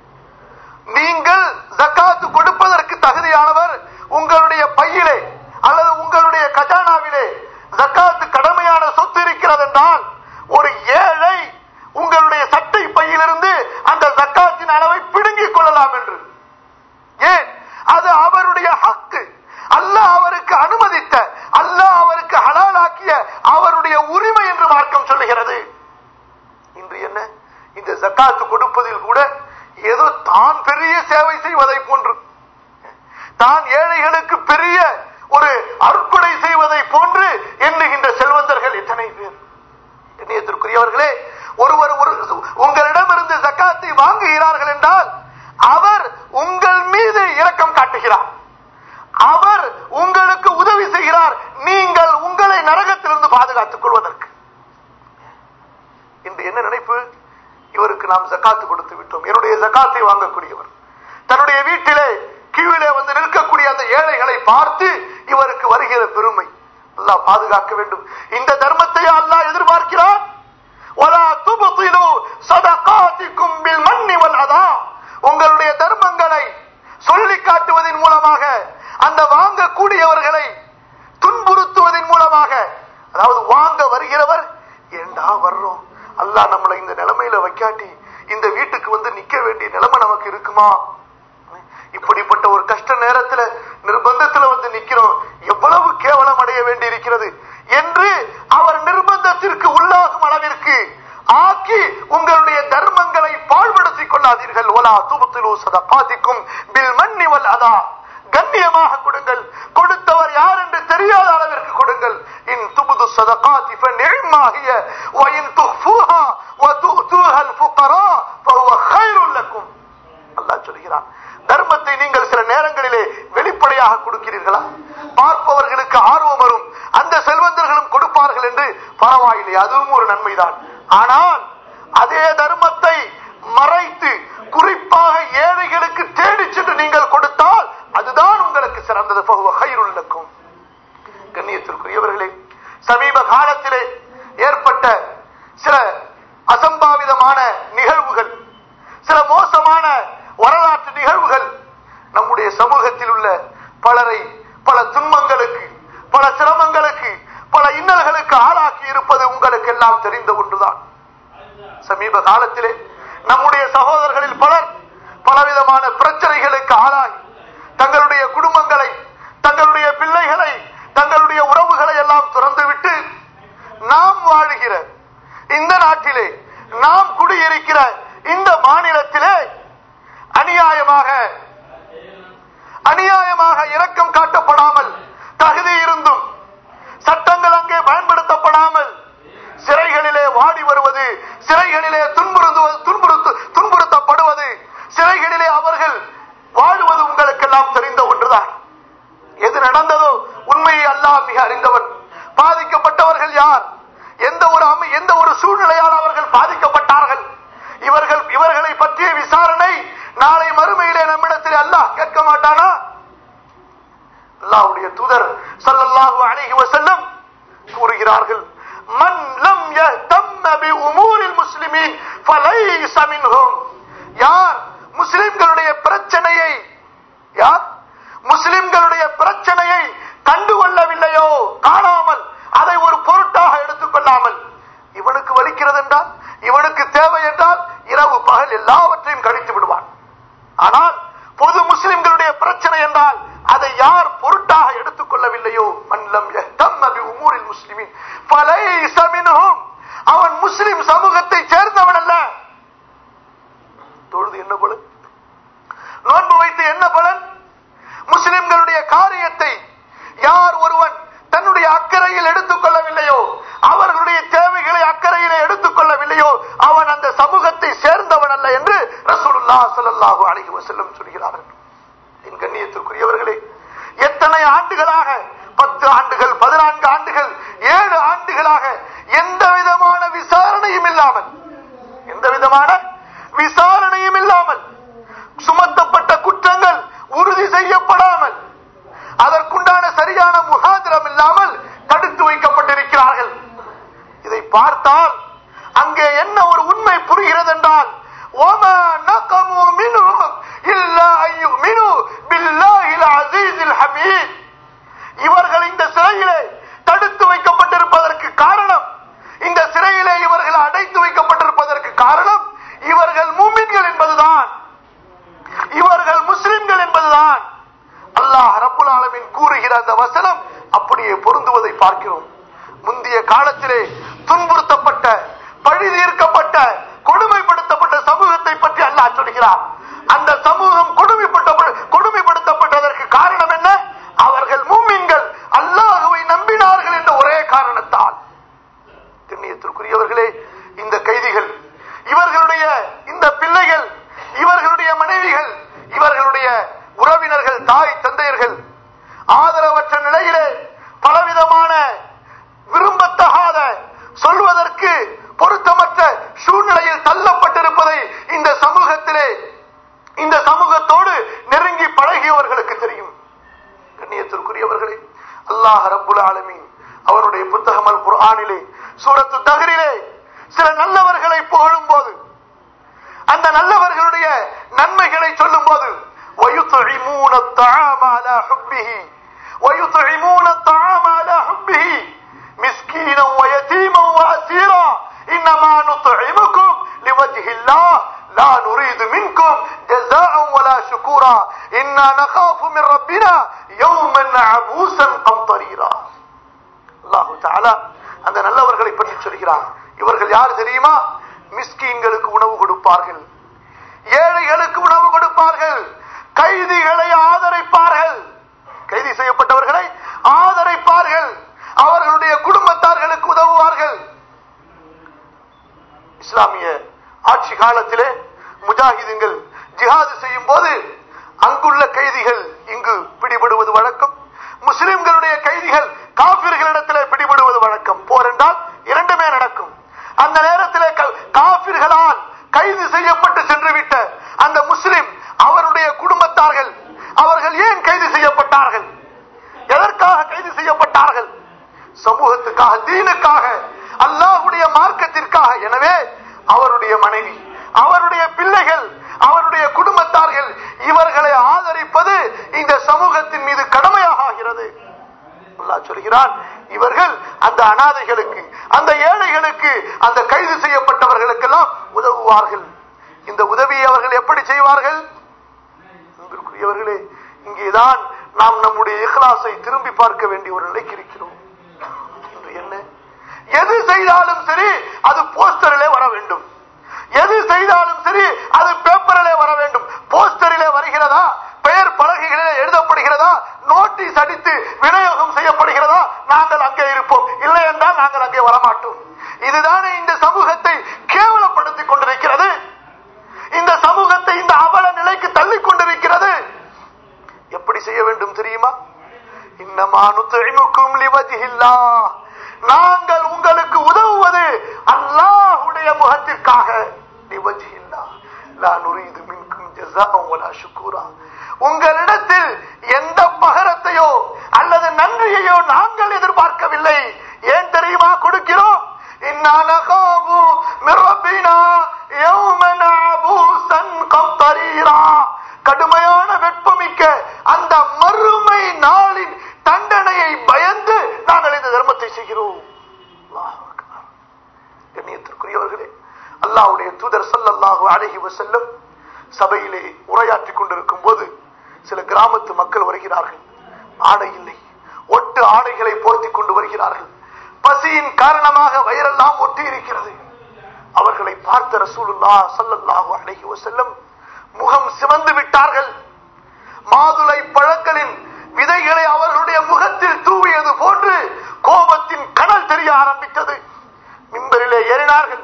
நீங்கள் ஜக்காத்து கொடுப்பதற்கு தகுதியானவர் உங்களுடைய பையிலே அல்லது உங்களுடைய கஜானாவிலே ஜக்காத்து கடமையான சொத்து இருக்கிறது என்றால் ஒரு ஏழை உங்களுடைய சட்டை பையிலிருந்து அந்த ஜக்காத்தின் அளவை பிடுங்கிக் கொள்ளலாம் என்று ஏன் அது அவருடைய ஹக்கு அல்லாஹ் அவருக்கு அனுமதித்த அல்லாஹ் அவருக்கு ஹலாலாக்கிய அவருடைய உரிமை என்று மார்க்கம் சொல்லுகிறது இன்று என்ன இந்த ஜக்காத்து கொடுப்பதில் கூட ஏதோ தான் பெரிய சேவை செய்வதை போன்று தான் ஏழைகளுக்கு பெரிய ஒரு அற்புடை செய்வதை போன்று எண்ணுகின்ற செல்வந்தர்கள் எத்தனை பேர் எண்ணியத்திற்குரியவர்களே ஒருவர் ஒரு உங்களிடமிருந்து ஜக்காத்தை வாங்குகிறார்கள் என்றால் அவர் உங்கள் மீது இரக்கம் காட்டுகிறார் அவர் உங்களுக்கு உதவி செய்கிறார் நீங்கள் உங்களை நரகத்திலிருந்து பாதுகாத்துக் கொள்வதற்கு இன்று என்ன நினைப்பு இவருக்கு நாம் ஜக்காத்து கொடுத்து விட்டோம் என்னுடைய ஜக்காத்தை வாங்கக்கூடியவர் தன்னுடைய வீட்டிலே கீழிலே வந்து நிற்கக்கூடிய அந்த ஏழைகளை பார்த்து இவருக்கு வருகிற பெருமை அல்லாஹ் பாதுகாக்க வேண்டும் இந்த தர்மத்தை அல்லாஹ் எதிர்பார்க்கிறான் وَلَا تُبْطِلُوا صَدَقَاتِكُمْ بِالْمَنِّ وَالْأَذَى உங்களுடைய தர்மங்களை சொல்லி காட்டுவதன் மூலமாக அந்த வாங்கக்கூடியவர்களை துன்புறுத்துவதன் மூலமாக அதாவது வாங்க வருகிறவர் ஏண்டா வர்றோம் அல்லாஹ் நம்மளை இந்த நிலைமையில வைக்காட்டி இந்த வீட்டுக்கு வந்து நிக்க வேண்டிய நிலைமை நமக்கு இருக்குமா இப்படிப்பட்ட ஒரு கஷ்ட நேரத்துல நிர்பந்தத்துல வந்து நிக்கிறோம் எவ்வளவு கேவலம் அடைய வேண்டி இருக்கிறது என்று அவர் நிர்பந்தத்திற்கு உள்ளாகும் அளவிற்கு ஆக்கி உங்களுடைய தர்மங்களை பாழ்படுத்திக் கொள்ளாதீர்கள் ஒலா துபத்திலு சதகாதிக்கும் பில் மன்னி வல் அதா கண்ணியமாக கொடுங்கள் கொடுத்தவர் யார் என்று தெரியாத அளவிற்கு கொடுங்கள் இன் துபுது சதகாதி ஃபநிஅமாஹிய வ இன் துஃபூஹா வ து'தூஹா அல் ஃபுகரா ஃபஹுவ கைருல் லக்கும் அல்லாஹ் சொல்கிறான் தர்மத்தை நீங்கள் சில நேரங்களிலே வெளிப்படையாக கொடுக்கிறீர்களா பார்ப்பவர்களுக்கு ஆர்வம் வரும் அந்த செல்வந்தர்களும் கொடுப்பார்கள் என்று பரவாயில்லை அதுவும் ஒரு நன்மைதான் ஆனால் அதே தர்மத்தை மறைத்து குறிப்பாக ஏழைகளுக்கு தேடி சென்று நீங்கள் கொடுத்தால் அதுதான் உங்களுக்கு சிறந்தது ஃபஹுவ கைருல் லக்கும் கண்ணியத்திற்குரியவர்களே சமீப காலத்திலே ஏற்பட்ட சில அசம்பாவிதமான நிகழ்வுகள் சில மோசமான வரலாற்று நிகழ்வுகள் நம்முடைய சமூகத்தில் உள்ள பலரை பல துன்பங்களுக்கு பல சிரமங்களுக்கு எல்லாம் தெரிந்த ஒன்றுதான் சமீப காலத்திலே நம்முடைய சகோதரர்களில் பலர் பலவிதமான பிரச்சனைகளுக்கு ஆளாய் தங்களுடைய குடும்பங்களை தங்களுடைய பிள்ளைகளை தங்களுடைய உறவுகளை எல்லாம் துறந்துவிட்டு நாம் வாழுகிற இந்த நாட்டிலே நாம் குடியிருக்கிற இந்த மாநிலத்திலே அநியாயமாக அநியாயமாக இரக்கம் காட்டப்படாமல் தகுதி இருந்தும் சட்டங்கள் அங்கே பயன்படுத்தப்படாமல் சிறைகளிலே வாடி வருவது சிறைகளிலே துன்புறுத்துவது துன்புறுத்து துன்புறுத்தப்படுவது சிறைகளிலே அவர்கள் வாழுவது உங்களுக்கெல்லாம் தெரிந்த ஒன்றுதான் எது நடந்ததோ உண்மையை அல்லாஹ் மிக அறிந்தவன் பாதிக்கப்பட்டவர்கள் யார் எந்த ஒரு அமை எந்த ஒரு சூழ்நிலையால் அவர்கள் பாதிக்கப்பட்டார்கள் இவர்கள் இவர்களை பற்றிய விசாரணை நாளை மறுமையிலே நம்மிடத்தில் அல்லாஹ் கேட்க மாட்டானா அல்லாஹ்வுடைய தூதர் ஸல்லல்லாஹு அலைஹி வஸல்லம் கூறுகிறார்கள் மன் லம் யஹ்தம்ம பி உமூரில் முஸ்லிமீன் ஃபலைஸ மின்ஹும் யார் முஸ்லிம்களுடைய பிரச்சனையை யார் முஸ்லிம்களுடைய பிரச்சனையை கண்டுகொள்ளவில்லையோ காணாமல் அதை ஒரு பொருட்டாக எடுத்துக்கொள்ளாமல் இவனுக்கு வலிக்கிறது என்றால் இவனுக்கு தேவை என்றால் இரவு பகல் எல்லாவற்றையும் கழித்து விடுவான் ஆனால் பொது முஸ்லிம்களுடைய பிரச்சனை என்றால் அதை யார் பொருட்டாக எடுத்துக்கொள்ளவில்லையோ மன்லம் யஹ்தம்ம பி உமூரில் முஸ்லிமின் ஃபலைஸ மின்ஹும் அவன் முஸ்லிம் சமூகத்தை சேர்ந்தவன் அல்ல தொழுது என்ன பலன் நோன்பு வைத்து என்ன பலன் முஸ்லிம்களுடைய காரியத்தை யார் ஒருவன் தன்னுடைய அக்கறையில் எடுத்துக் கொள்ளவில்லையோ அவர்களுடைய தேவைகளை அக்கறையிலே எடுத்துக் கொள்ளவில்லையோ அவன் அந்த சமூகத்தை சேர்ந்தவன் அல்ல என்று ரசூலுல்லாஹ் ஸல்லல்லாஹு அலைஹி வஸல்லம் சொல்கிறார்கள் என் கண்ணியத்திற்குரியவர்களே எத்தனை ஆண்டுகளாக பத்து ஆண்டுகள் பதினான்கு ஆண்டுகள் ஏழு ஆண்டுகளாக எந்த விதமான விசாரணையும் இல்லாமல் எந்த விதமான விசாரணையும் இல்லாமல் சுமத்தப்பட்ட குற்றங்கள் உறுதி செய்யப்படாமல் அதற்குண்டான சரியான முகாந்திரம் இல்லாமல் தடுத்து வைக்கப்பட்டிருக்கிறார்கள் இதை பார்த்தால் அங்கே என்ன ஒரு உண்மை புரிகிறது என்றால் وَمَا نَقَمُوا مِنْهُمْ إِلَّا أَن يُؤْمِنُوا بِاللَّهِ الْعَزِيزِ الْحَمِيدِ இவர்கள் இந்த சிறையிலே தடுத்து வைக்கப்பட்டிருப்பதற்கு காரணம் இந்த சிறையிலே இவர்கள் அடைத்து வைக்கப்பட்டிருப்பதற்கு காரணம் இவர்கள் மூமின்கள் என்பதுதான் இவர்கள் முஸ்லிம்கள் என்பதுதான் அல்லாஹ் ரப்புல் ஆலமீன் கூறுகிற அந்த வசனம் அப்படியே பொருந்துவதை பார்க்கிறோம் முந்தைய காலத்திலே துன்புறுத்தப்பட்ட பழி தீர்க்கப்பட்ட கொடுமைப்படுத்தப்பட்ட சமூகத்தை பற்றி அல்லாஹ் சொல்கிறார் அந்த சமூகம் கொடுமைப்பட்ட கொடுமைப்படுத்தப்பட்டதற்கு காரணம் என்ன அவர்கள் மூமின்கள் அல்லாஹுவை நம்பினார்கள் என்ற ஒரே காரணத்தால் திண்ணியத்திற்குரியவர்களே இந்த கைதிகள் இவர்களுடைய இந்த பிள்ளைகள் இவர்களுடைய மனைவிகள் இவர்களுடைய உறவினர்கள் தாய் தந்தையர்கள் ஆதரவற்ற நிலையிலே பலவிதமான விரும்பத்தகாத சொல்வதற்கு பொருத்தமற்ற சூழ்நிலையில் தள்ளப்பட்டிருப்பதை இந்த சமூகத்திலே இந்த சமூகத்தோடு நெருங்கி பழகியவர்களுக்கு தெரியும் கண்ணியத்திற்குரியவர்களே அல்லாஹ் ரப்புல் ஆலமீன் அவருடைய புத்தகம் அல் குர்ஆனிலே சூரத்து தஹ்ரிலே சில நல்லவர்களை புகழும் போது அந்த நல்லவர்களுடைய நன்மைகளை சொல்லும் போது وَيُطْعِمُونَ الطَّعَامَ عَلَى حُبِّهِ وَيُطْعِمُونَ الطَّعَامَ عَلى حُبِّهِ مسكينا ويتيما وأسيرا إنما نطعمكم لوجه الله لا نريد منكم جزاء ولا شكورا إنا نخاف من ربنا يوما عبوسا قمطريرا அல்லாஹு தாலா அந்த நல்லவர்களை பற்றி சொல்கிறார் இவர்கள் யார் தெரியுமா மிஸ்கீன்களுக்கு உணவு கொடுப்பார்கள் ஏழைகளுக்கு உணவு கொடுப்பார்கள் கைதிகளை ஆதரிப்பார்கள் கைது செய்யப்பட்டவர்களை ஆதரிப்பார்கள் அவர்களுடைய குடும்பத்தார்களுக்கு உதவுவார்கள் இஸ்லாமிய ஆட்சி காலத்திலே முஜாஹிதுங்கள் ஜிஹாது செய்யும் போது அங்குள்ள கைதிகள் இங்கு பிடிபடுவது வழக்கம் முஸ்லிம்களுடைய கைதிகள் காபிர்களிடத்திலே பிடிபடுவது வழக்கம் போர் என்றால் இரண்டுமே நடக்கும் அந்த நேரத்திலே க- காபிர்களால் கைது செய்யப்பட்டு சென்றுவிட்ட அந்த முஸ்லிம் அவருடைய குடும்பத்தார்கள் சொல்கிறான் இவர்கள் அந்த அனாதைகளுக்கு அந்த ஏழைகளுக்கு அந்த கைது செய்யப்பட்டவர்களுக்கெல்லாம் உதவுவார்கள் இந்த உதவியை அவர்கள் எப்படி செய்வார்கள் அன்பிற்குரியவர்களே இங்கேதான் நாம் நம்முடைய இஹ்லாஸை திரும்பி பார்க்க வேண்டிய ஒரு நிலைக்கு இருக்கிறோம் இன்று என்ன எது செய்தாலும் சரி அது போஸ்டரிலே வர வேண்டும் எது செய்தாலும் சரி அது பேப்பரிலே வர வேண்டும் போஸ்டரிலே வருகிறதா பெயர் பலகைகளிலே எழுதப்படுகிறதா நோட்டீஸ் அடித்து விநியோகம் செய்யப்படுகிறதா நாங்கள் அங்கே இருப்போம் இல்லை என்றால் நாங்கள் அங்கே வரமாட்டோம் இதுதானே இந்த சமூகத்தை கேவலப்படுத்திக் கொண்டிருக்கிறது இந்த சமூகத்தை இந்த அவல நிலைக்கு தள்ளிக் கொண்டிருக்கிறது எப்படி செய்ய வேண்டும் தெரியுமா இன்னமானு துறைமுக்கும் லிவஜில்லா நாங்கள் உங்களுக்கு உதவுவது அல்லாஹ்வுடைய முகத்திற்காக லிவஜில்லா லா நுரீது மின்கும் ஜஸாஅன் வலா ஷுக்கூரா உங்களிடத்தில் எந்த பகரத்தையோ அல்லது நன்றியையோ நாங்கள் எதிர்பார்க்கவில்லை ஏன் தெரியுமா கொடுக்கிறோம் இன்னா நகாபு மின் ரப்பினா யௌமன் அபூசன் கம்தரீரா கடுமையான வெப்பமிக்க அந்த மறுமை நாளின் தண்டனையை பயந்து நாங்கள் இந்த தர்மத்தை செய்கிறோம் அல்லாஹ் அக்பர். கண்ணியத்திற்குரியவர்களே அல்லாஹ்வுடைய தூதர் ஸல்லல்லாஹு அலைஹி வஸல்லம் சபையிலே உரையாற்றிக் கொண்டிருக்கும் போது சில கிராமத்து மக்கள் வருகிறார்கள் ஆடை இல்லை ஒட்டு ஆடைகளை போர்த்திக் கொண்டு வருகிறார்கள் பசியின் காரணமாக வயிறெல்லாம் ஒட்டி இருக்கிறது அவர்களை பார்த்த ரசூலுல்லா ஸல்லல்லாஹு அலைஹி வஸல்லம் முகம் சிவந்து விட்டார்கள் மாதுளை பழங்களின் விதைகளை அவர்களுடைய முகத்தில் தூவியது போன்று கோபத்தின் கனல் தெரிய ஆரம்பித்தது மிம்பரிலே ஏறினார்கள்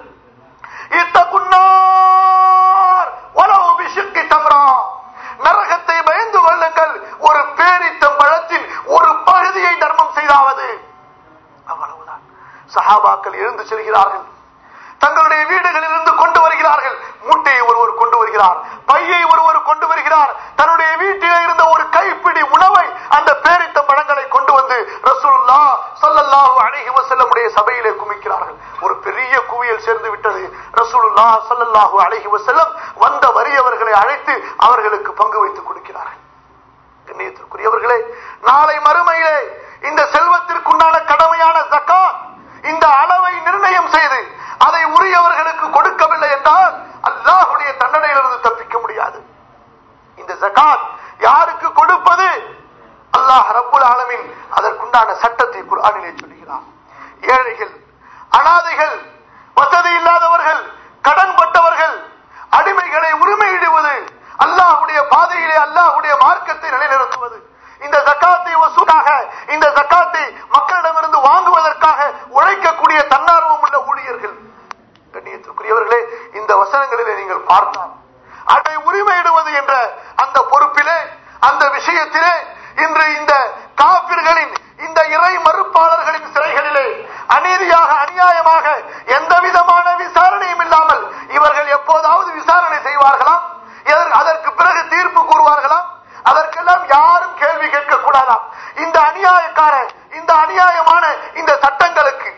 இத்தகுன்னார் உலவு பிசுக்கி தம்ரா நரகத்தை பயந்து கொள்ளுங்கள் ஒரு பேரித்தம் பழத்தின் ஒரு பகுதியை தர்மம் செய்தாவது அவ்வளவுதான் சஹாபாக்கள் எழுந்து செல்கிறார்கள் தங்களுடைய வீடுகளில் இருந்து கொண்டு வருகிறார்கள் மூட்டையை ஒருவர் கொண்டு வருகிறார் பையை ஒருவர் கொண்டு வருகிறார் தன்னுடைய வீட்டிலே இருந்த ஒரு கைப்பிடி உணவை அந்த பேரித்த பழங்களை கொண்டு வந்து ரசூலுல்லா ஸல்லல்லாஹு அலைஹி வஸல்லமுடைய சபையிலே குமிக்கிறார்கள் ஒரு பெரிய குவியல் சேர்ந்து விட்டது ரசூலுல்லா ஸல்லல்லாஹு அலைஹி வஸல்லம் வந்த வறியவர்களை அழைத்து அவர்களுக்கு பங்கு வைத்துக் கொடுக்கிறார்கள் கண்ணியத்திற்குரியவர்களே நாளை மறுமையிலே இந்த செல்வத்திற்குண்டான கடமையான ஜக்காத் இந்த அளவை நிர்ணயம் செய்து அதை உரியவர்களுக்கு கொடுக்கவில்லை என்றால் அல்லாஹ்வுடைய தண்டனையிலிருந்து தப்பிக்க முடியாது இந்த ஜகாத் யாருக்கு கொடுப்பது அல்லாஹ் ரப்புல் ஆலமீன் அதற்குண்டான சட்டத்தை குர்ஆனிலே சொல்கிறார் ஏழைகள் அனாதைகள் வசதி இல்லாதவர்கள் கடன்பட்டவர்கள் அடிமைகளை உரிமையிடுவது அல்லாஹ்வுடைய பாதையிலே அல்லாஹ்வுடைய மார்க்கத்தை நிலைநிறுத்துவது இந்த ஜக்காத்தை வசூலாக இந்த ஜக்காத்தை மக்களிடமிருந்து வாங்குவதற்காக உழைக்கக்கூடிய தன்னார்வம் உள்ள ஊழியர்கள் கண்ணியத்திற்குரியவர்களே இந்த வசனங்களிலே நீங்கள் பார்த்தால் அதை உரிமையிடுவது என்ற அந்த பொறுப்பிலே அந்த விஷயத்திலே இன்று இந்த காப்பிர்களின் இந்த இறை மறுப்பாளர்களின் சிறைகளிலே அநீதியாக அநியாயமாக எந்த விதமான விசாரணையும் இல்லாமல் இவர்கள் எப்போதாவது விசாரணை செய்வார்களா எதற்கு- அதற்கு பிறகு தீர்ப்பு கூறுவார்களா அதற்கெல்லாம் யாரும் கேள்வி கேட்க கூடாதாம் இந்த அநியாயக்கார இந்த அநியாயமான இந்த சட்டங்களுக்கு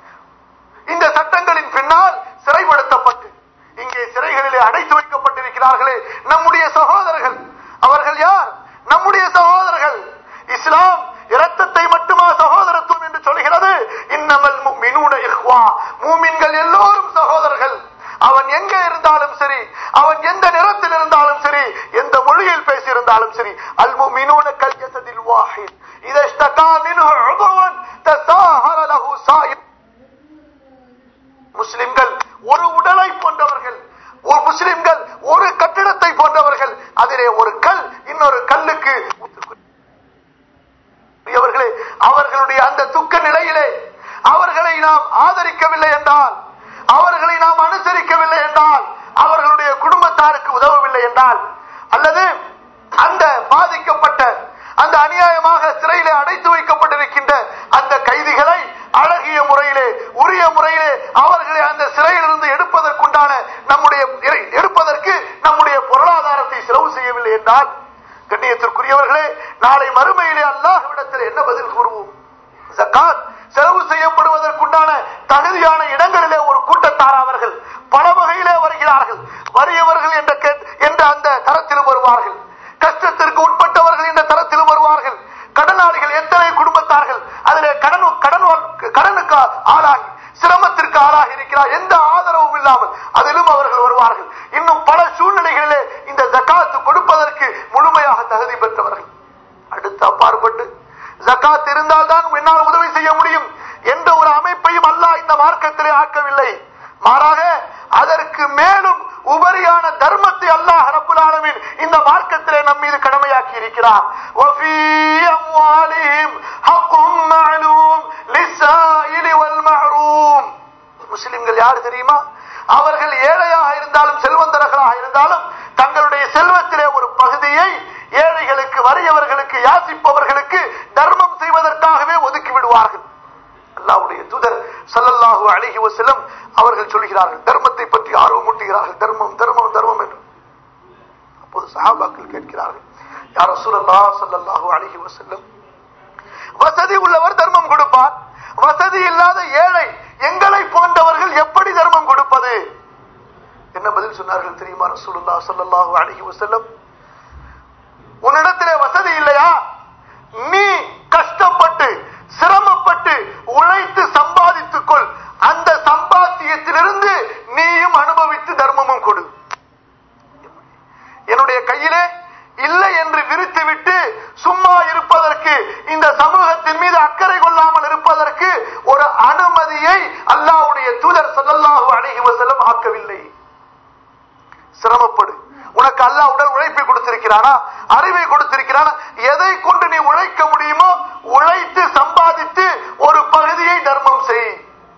இந்த சட்டங்களின் பின்னால் சிறைப்படுத்தப்பட்டு இங்கே சிறைகளிலே அடைத்து வைக்கப்பட்டிருக்கிறார்களே நம்முடைய சகோதரர்கள் அவர்கள் யார் நம்முடைய சகோதரர்கள் இஸ்லாம் இரத்தத்தை மட்டுமா சகோதரத்துவம் என்று சொல்கிறது இன்னமல் முஃமினூன இஹ்வா மூமின்கள் எல்லோரும் சகோதரர்கள் அவன் எங்கே இருந்தாலும் சரி அவன் எந்த நிறத்தில் இருந்தாலும் சரி எந்த மொழியில் பேசியிருந்தாலும் சரி அல் முஃமினூன கல் ஜஸதில் வாஹித் இதா இஷ்தகா மின்ஹு உதுவன் தசாஹர லஹு சாயிர் முஸ்லிம்கள் ஒரு உடலை போன்றவர்கள் ஒரு முஸ்லிம்கள் ஒரு கட்டிடத்தை போன்றவர்கள் அதிலே ஒரு கல் இன்னொரு கல்லுக்கு அவர்களே அவர்களுடைய அந்த துக்க நிலையிலே அவர்களை நாம் ஆதரிக்கவில்லை என்றால் அவர்களை நாம் அனுசரிக்கவில்லை என்றால் அவர்களுடைய குடும்பத்தாருக்கு உதவவில்லை என்றால் அல்லது அந்த பாதிக்கப்பட்ட அந்த அநியாயமாக சிறையிலே அடைத்து வைக்கப்பட்டிருக்கின்ற அந்த கைதிகளை அழகிய முறையிலே உரிய முறையிலே அவர்களை அந்த சிறையிலிருந்து எடுப்பதற்குண்டான நம்முடைய எடுப்பதற்கு நம்முடைய பொருளாதாரத்தை செலவு செய்யவில்லை என்றால் கண்ணியத்திற்குரியவர்களே நாளை மறுமையிலே அல்லாஹ்விடத்தில் என்ன பதில் கூறுவோம் ஜக்காத் செலவு செய்யப்படுவதற்குண்டான தகுதியான இடங்களிலே ஒரு கூட்டத்தார் அவர்கள் பல வகையிலே வருகிறார்கள் வறியவர்கள் என்ற கே- என்ற அந்த தரத்திலும் வருவார்கள் கஷ்டத்திற்கு உட்பட்டவர்கள் என்ற தரத்திலும் வருவார்கள் கடனாளிகள் எத்தனை குடும்பத்தார்கள் அதிலே கடன் மார்க்கத்திலே ஆக்கவில்லை மாறாக அதற்கு மேலும் உபரியான தர்மத்தை அல்லாஹ் ரப்புல் ஆலமீன் இந்த மார்க்கத்திலே நம் மீது கடமையாக்கி இருக்கிறார் وفي أموالهم حق معلوم للسائل والمحروم முஸ்லிம்கள் யார் தெரியுமா அவர்கள் ஏழையாக இருந்தாலும் செல்வந்தர்களாக இருந்தாலும் தங்களுடைய செல்வத்திலே ஒரு பகுதியை ஏழைகளுக்கு வறியவர்களுக்கு யாசிப்பவர்களுக்கு தர்மம் செய்வதற்காகவே ஒதுக்கி விடுவார்கள் அல்லாஹ்வுடைய தூதர் ஸல்லல்லாஹு அலைஹி வஸல்லம் அவர்கள் சொல்கிறார்கள் தர்மத்தை பற்றி ஆர்வம் ஊட்டுகிறார்கள் தர்மம் தர்மம் தர்மம் என்று அப்போது சஹாபாக்கள் கேட்கிறார்கள் யார் ரசூலுல்லாஹ் ஸல்லல்லாஹு அலைஹி வஸல்லம் வசதி உள்ளவர் தர்மம் கொடுப்பார் வசதி இல்லாத ஏழை எங்களை போன்றவர்கள் எப்படி தர்மம் கொடுப்பது என்ன பதில் சொன்னார்கள் தெரியுமா ரசூலுல்லாஹ் ஸல்லல்லாஹு அலைஹி வஸல்லம் உன்னிடத்திலே வசதி இல்லையா நீ கஷ்டப்பட்டு சிரமப்பட்டு உழைத்து சம்பாதித்துக் கொள் அந்த சம்பாத்தியத்திலிருந்து நீயும் அனுபவித்து தர்மமும் கொடு என்னுடைய கையிலே இல்லை என்று விரித்துவிட்டு சும்மா இருப்பதற்கு இந்த சமூகத்தின் மீது அக்கறை கொள்ளாமல் இருப்பதற்கு ஒரு அனுமதியை அல்லாஹ்வுடைய தூதர் ஸல்லல்லாஹு அலைஹி வஸல்லம் ஆக்கவில்லை சிரமப்படு உனக்கு அல்லாஹ் உடல் உழைப்பை கொடுத்திருக்கிறானா அறிவை கொடுத்திருக்கிறானா எதை கொண்டு நீ உழைக்க முடியுமோ உழைத்து சம்பாதித்து ஒரு பகுதியை தர்மம் செய்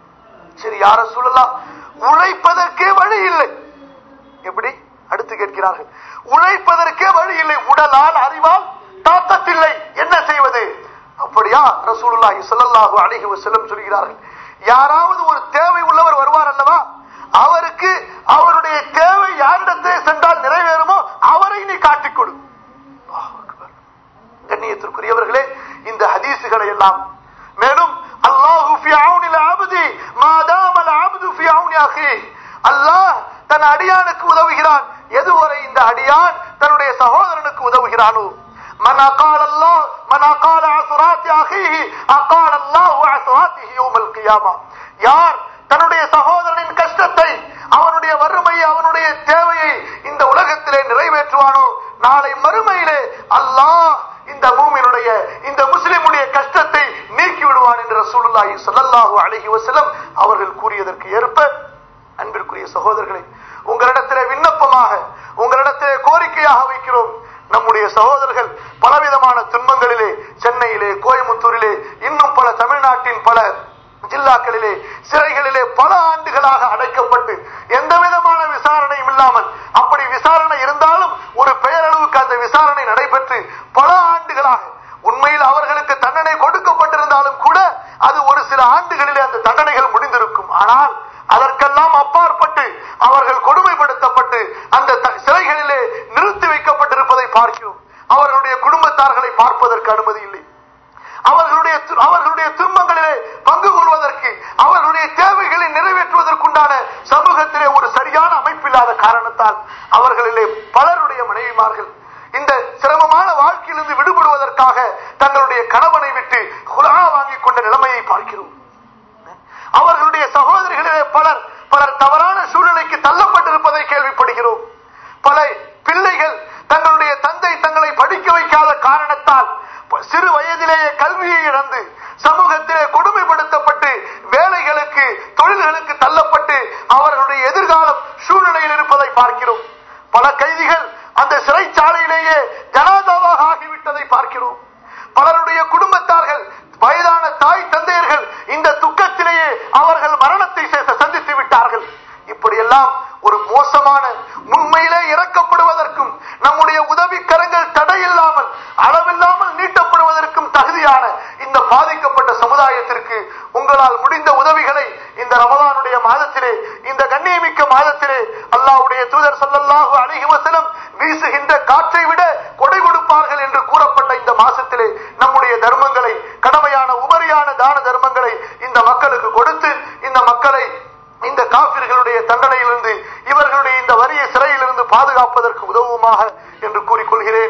சரி யார சொல்லலாம் உழைப்பதற்கே வழி இல்லை எப்படி அடுத்து கேட்கிறார்கள் உழைப்பதற்கே வழி இல்லை உடலால் அறிவால் தாக்கத்தில்லை என்ன செய்வது அப்படியா ரசூலுல்லாஹி ஸல்லல்லாஹு அலைஹி வஸல்லம் சொல்கிறார்கள் யாராவது ஒரு தேவை உள்ளவர் வருவார் அல்லவா அவருக்கு அவருடைய தேவை யாரிடத்திலே சென்றால் நிறைவேறுமோ அவரை நீ காட்டிக் கொடு அல்லாஹ் அக்பர். கண்ணியத்திற்குரியவர்களே இந்த ஹதீசுகளை எல்லாம் மேலும் அல்லாஹு ஃபி அவுனில் அப்தி மா தாமல் அப்து ஃபி அவுனி அஹி அல்லாஹ் தன் அடியானுக்கு உதவுகிறான் எதுவரை இந்த அடியான் தன்னுடைய சகோதரனுக்கு உதவுகிறானோ من أقال الله من أقال عثرات أخيه أقال الله عثراته يوم القيامة யார் தன்னுடைய சகோதரனின் கஷ்டத்தை அவனுடைய வறுமையை அவனுடைய தேவையை இந்த உலகத்திலே நிறைவேற்றுவானோ நாளை மறுமையிலே அல்லாஹ் இந்த மூமினுடைய இந்த முஸ்லிமுடைய கஷ்டத்தை நீக்கி விடுவான் என்று ரசூலுல்லாஹி ஸல்லல்லாஹு அலைஹி வஸல்லம் அவர்கள் கூறியதற்கு ஏற்ப அன்பிற்குரிய சகோதரர்களே உங்களிடத்திலே விண்ணப்பமாக உங்களிடத்திலே கோரிக்கையாக வைக்கிறோம் நம்முடைய சகோதரர்கள் பலவிதமான துன்பங்களிலே சென்னையிலே கோயம்புத்தூரிலே இன்னும் பல தமிழ்நாட்டின் பல ஜில்லாக்களிலே சிறைகளிலே பல ஆண்டுகளாக அடைக்கப்பட்டு எந்த விதமான விசாரணையும் இல்லாமல் அப்படி விசாரணை இருந்தாலும் ஒரு பெயரளவுக்கு அந்த விசாரணை நடைபெற்று பல ஆண்டுகளாக உண்மையில் அவர்களுக்கு தண்டனை கொடுக்கப்பட்டிருந்தாலும் கூட அது ஒரு சில ஆண்டுகளிலே அந்த தண்டனைகள் முடிந்திருக்கும் ஆனால் அதற்கெல்லாம் அப்பாற்பட்டு அவர்கள் கொடுமைப்படுத்தப்பட்டு அந்த த- சிறைகளிலே நிறுத்தி வைக்கப்பட்டிருப்பதை பார்க்கிறோம் அவர்களுடைய குடும்பத்தார்களை பார்ப்பதற்கு அனுமதி இல்லை அவர்களுடைய து- அவர்களுடைய துன்பங்களிலே பங்கு கொள்வதற்கு அவர்களுடைய தேவைகளை நிறைவேற்றுவதற்குண்டான சமூகத்திலே ஒரு சரியான அமைப்பில்லாத காரணத்தால் அவர்களிலே பலருடைய மனைவிமார்கள் இந்த சிரமமான வாழ்க்கையிலிருந்து விடுபடுவதற்காக தங்களுடைய கணவனை விட்டு குலா வாங்கிக் கொண்ட நிலைமையை பார்க்கிறோம் அவர்களுடைய சகோதரிகளிலே பலர் பலர் தவறான சூழ்நிலைக்கு தள்ளப்பட்டிருப்பதை கேள்விப்படுகிறோம் பல பிள்ளைகள் தங்களுடைய தந்தை தங்களை படிக்க வைக்காத காரணத்தால் ப- சிறு வயதிலேயே கல்வியை இழந்து சமூகத்திலே கொடுமைப்படுத்தப்பட்டு வேலைகளுக்கு தொழில்களுக்கு தள்ளப்பட்டு அவர்களுடைய எதிர்காலம் சூழ்நிலையில் இருப்பதை பார்க்கிறோம் பல கைதிகள் அந்த சிறைச்சாலையிலேயே ஜனாதாவாக ஆகிவிட்டதை பார்க்கிறோம் பலருடைய குடும்பத்தார்கள் வயதான தாய் தந்தையர்கள் இந்த துக்கத்திலேயே அவர்கள் மரணத்தை சே- சந்தித்து விட்டார்கள் இப்படியெல்லாம் ஒரு மோசமான உண்மையிலே இறக்கப்படுவதற்கும் நம்முடைய உதவி கரங்கள் தடையில்லாமல் அளவில்லாமல் நீட்டப்படுவதற்கும் தகுதியான இந்த பாதிக்கப்பட்ட சமுதாயத்திற்கு உங்களால் முடிந்த உதவிகளை இந்த ரமலானுடைய மாதத்திலே இந்த கண்ணியமிக்க மாதத்திலே அல்லாஹ்வுடைய தூதர் ஸல்லல்லாஹு அலைஹி வஸல்லம் வீசுகின்ற காற்றை விட கொடை கொடுப்பார்கள் என்று கூறப்பட்ட இந்த மாசத்திலே நம்முடைய தர்மங்களை கடமையான உபரியான தான தர்மங்களை இந்த மக்களுக்கு கொடுத்து இந்த மக்களை இந்த காபிர்களுடைய தண்டனையிலிருந்து இவர்களுடைய இந்த வறிய சிறையிலிருந்து பாதுகாப்பதற்கு உதவுமாக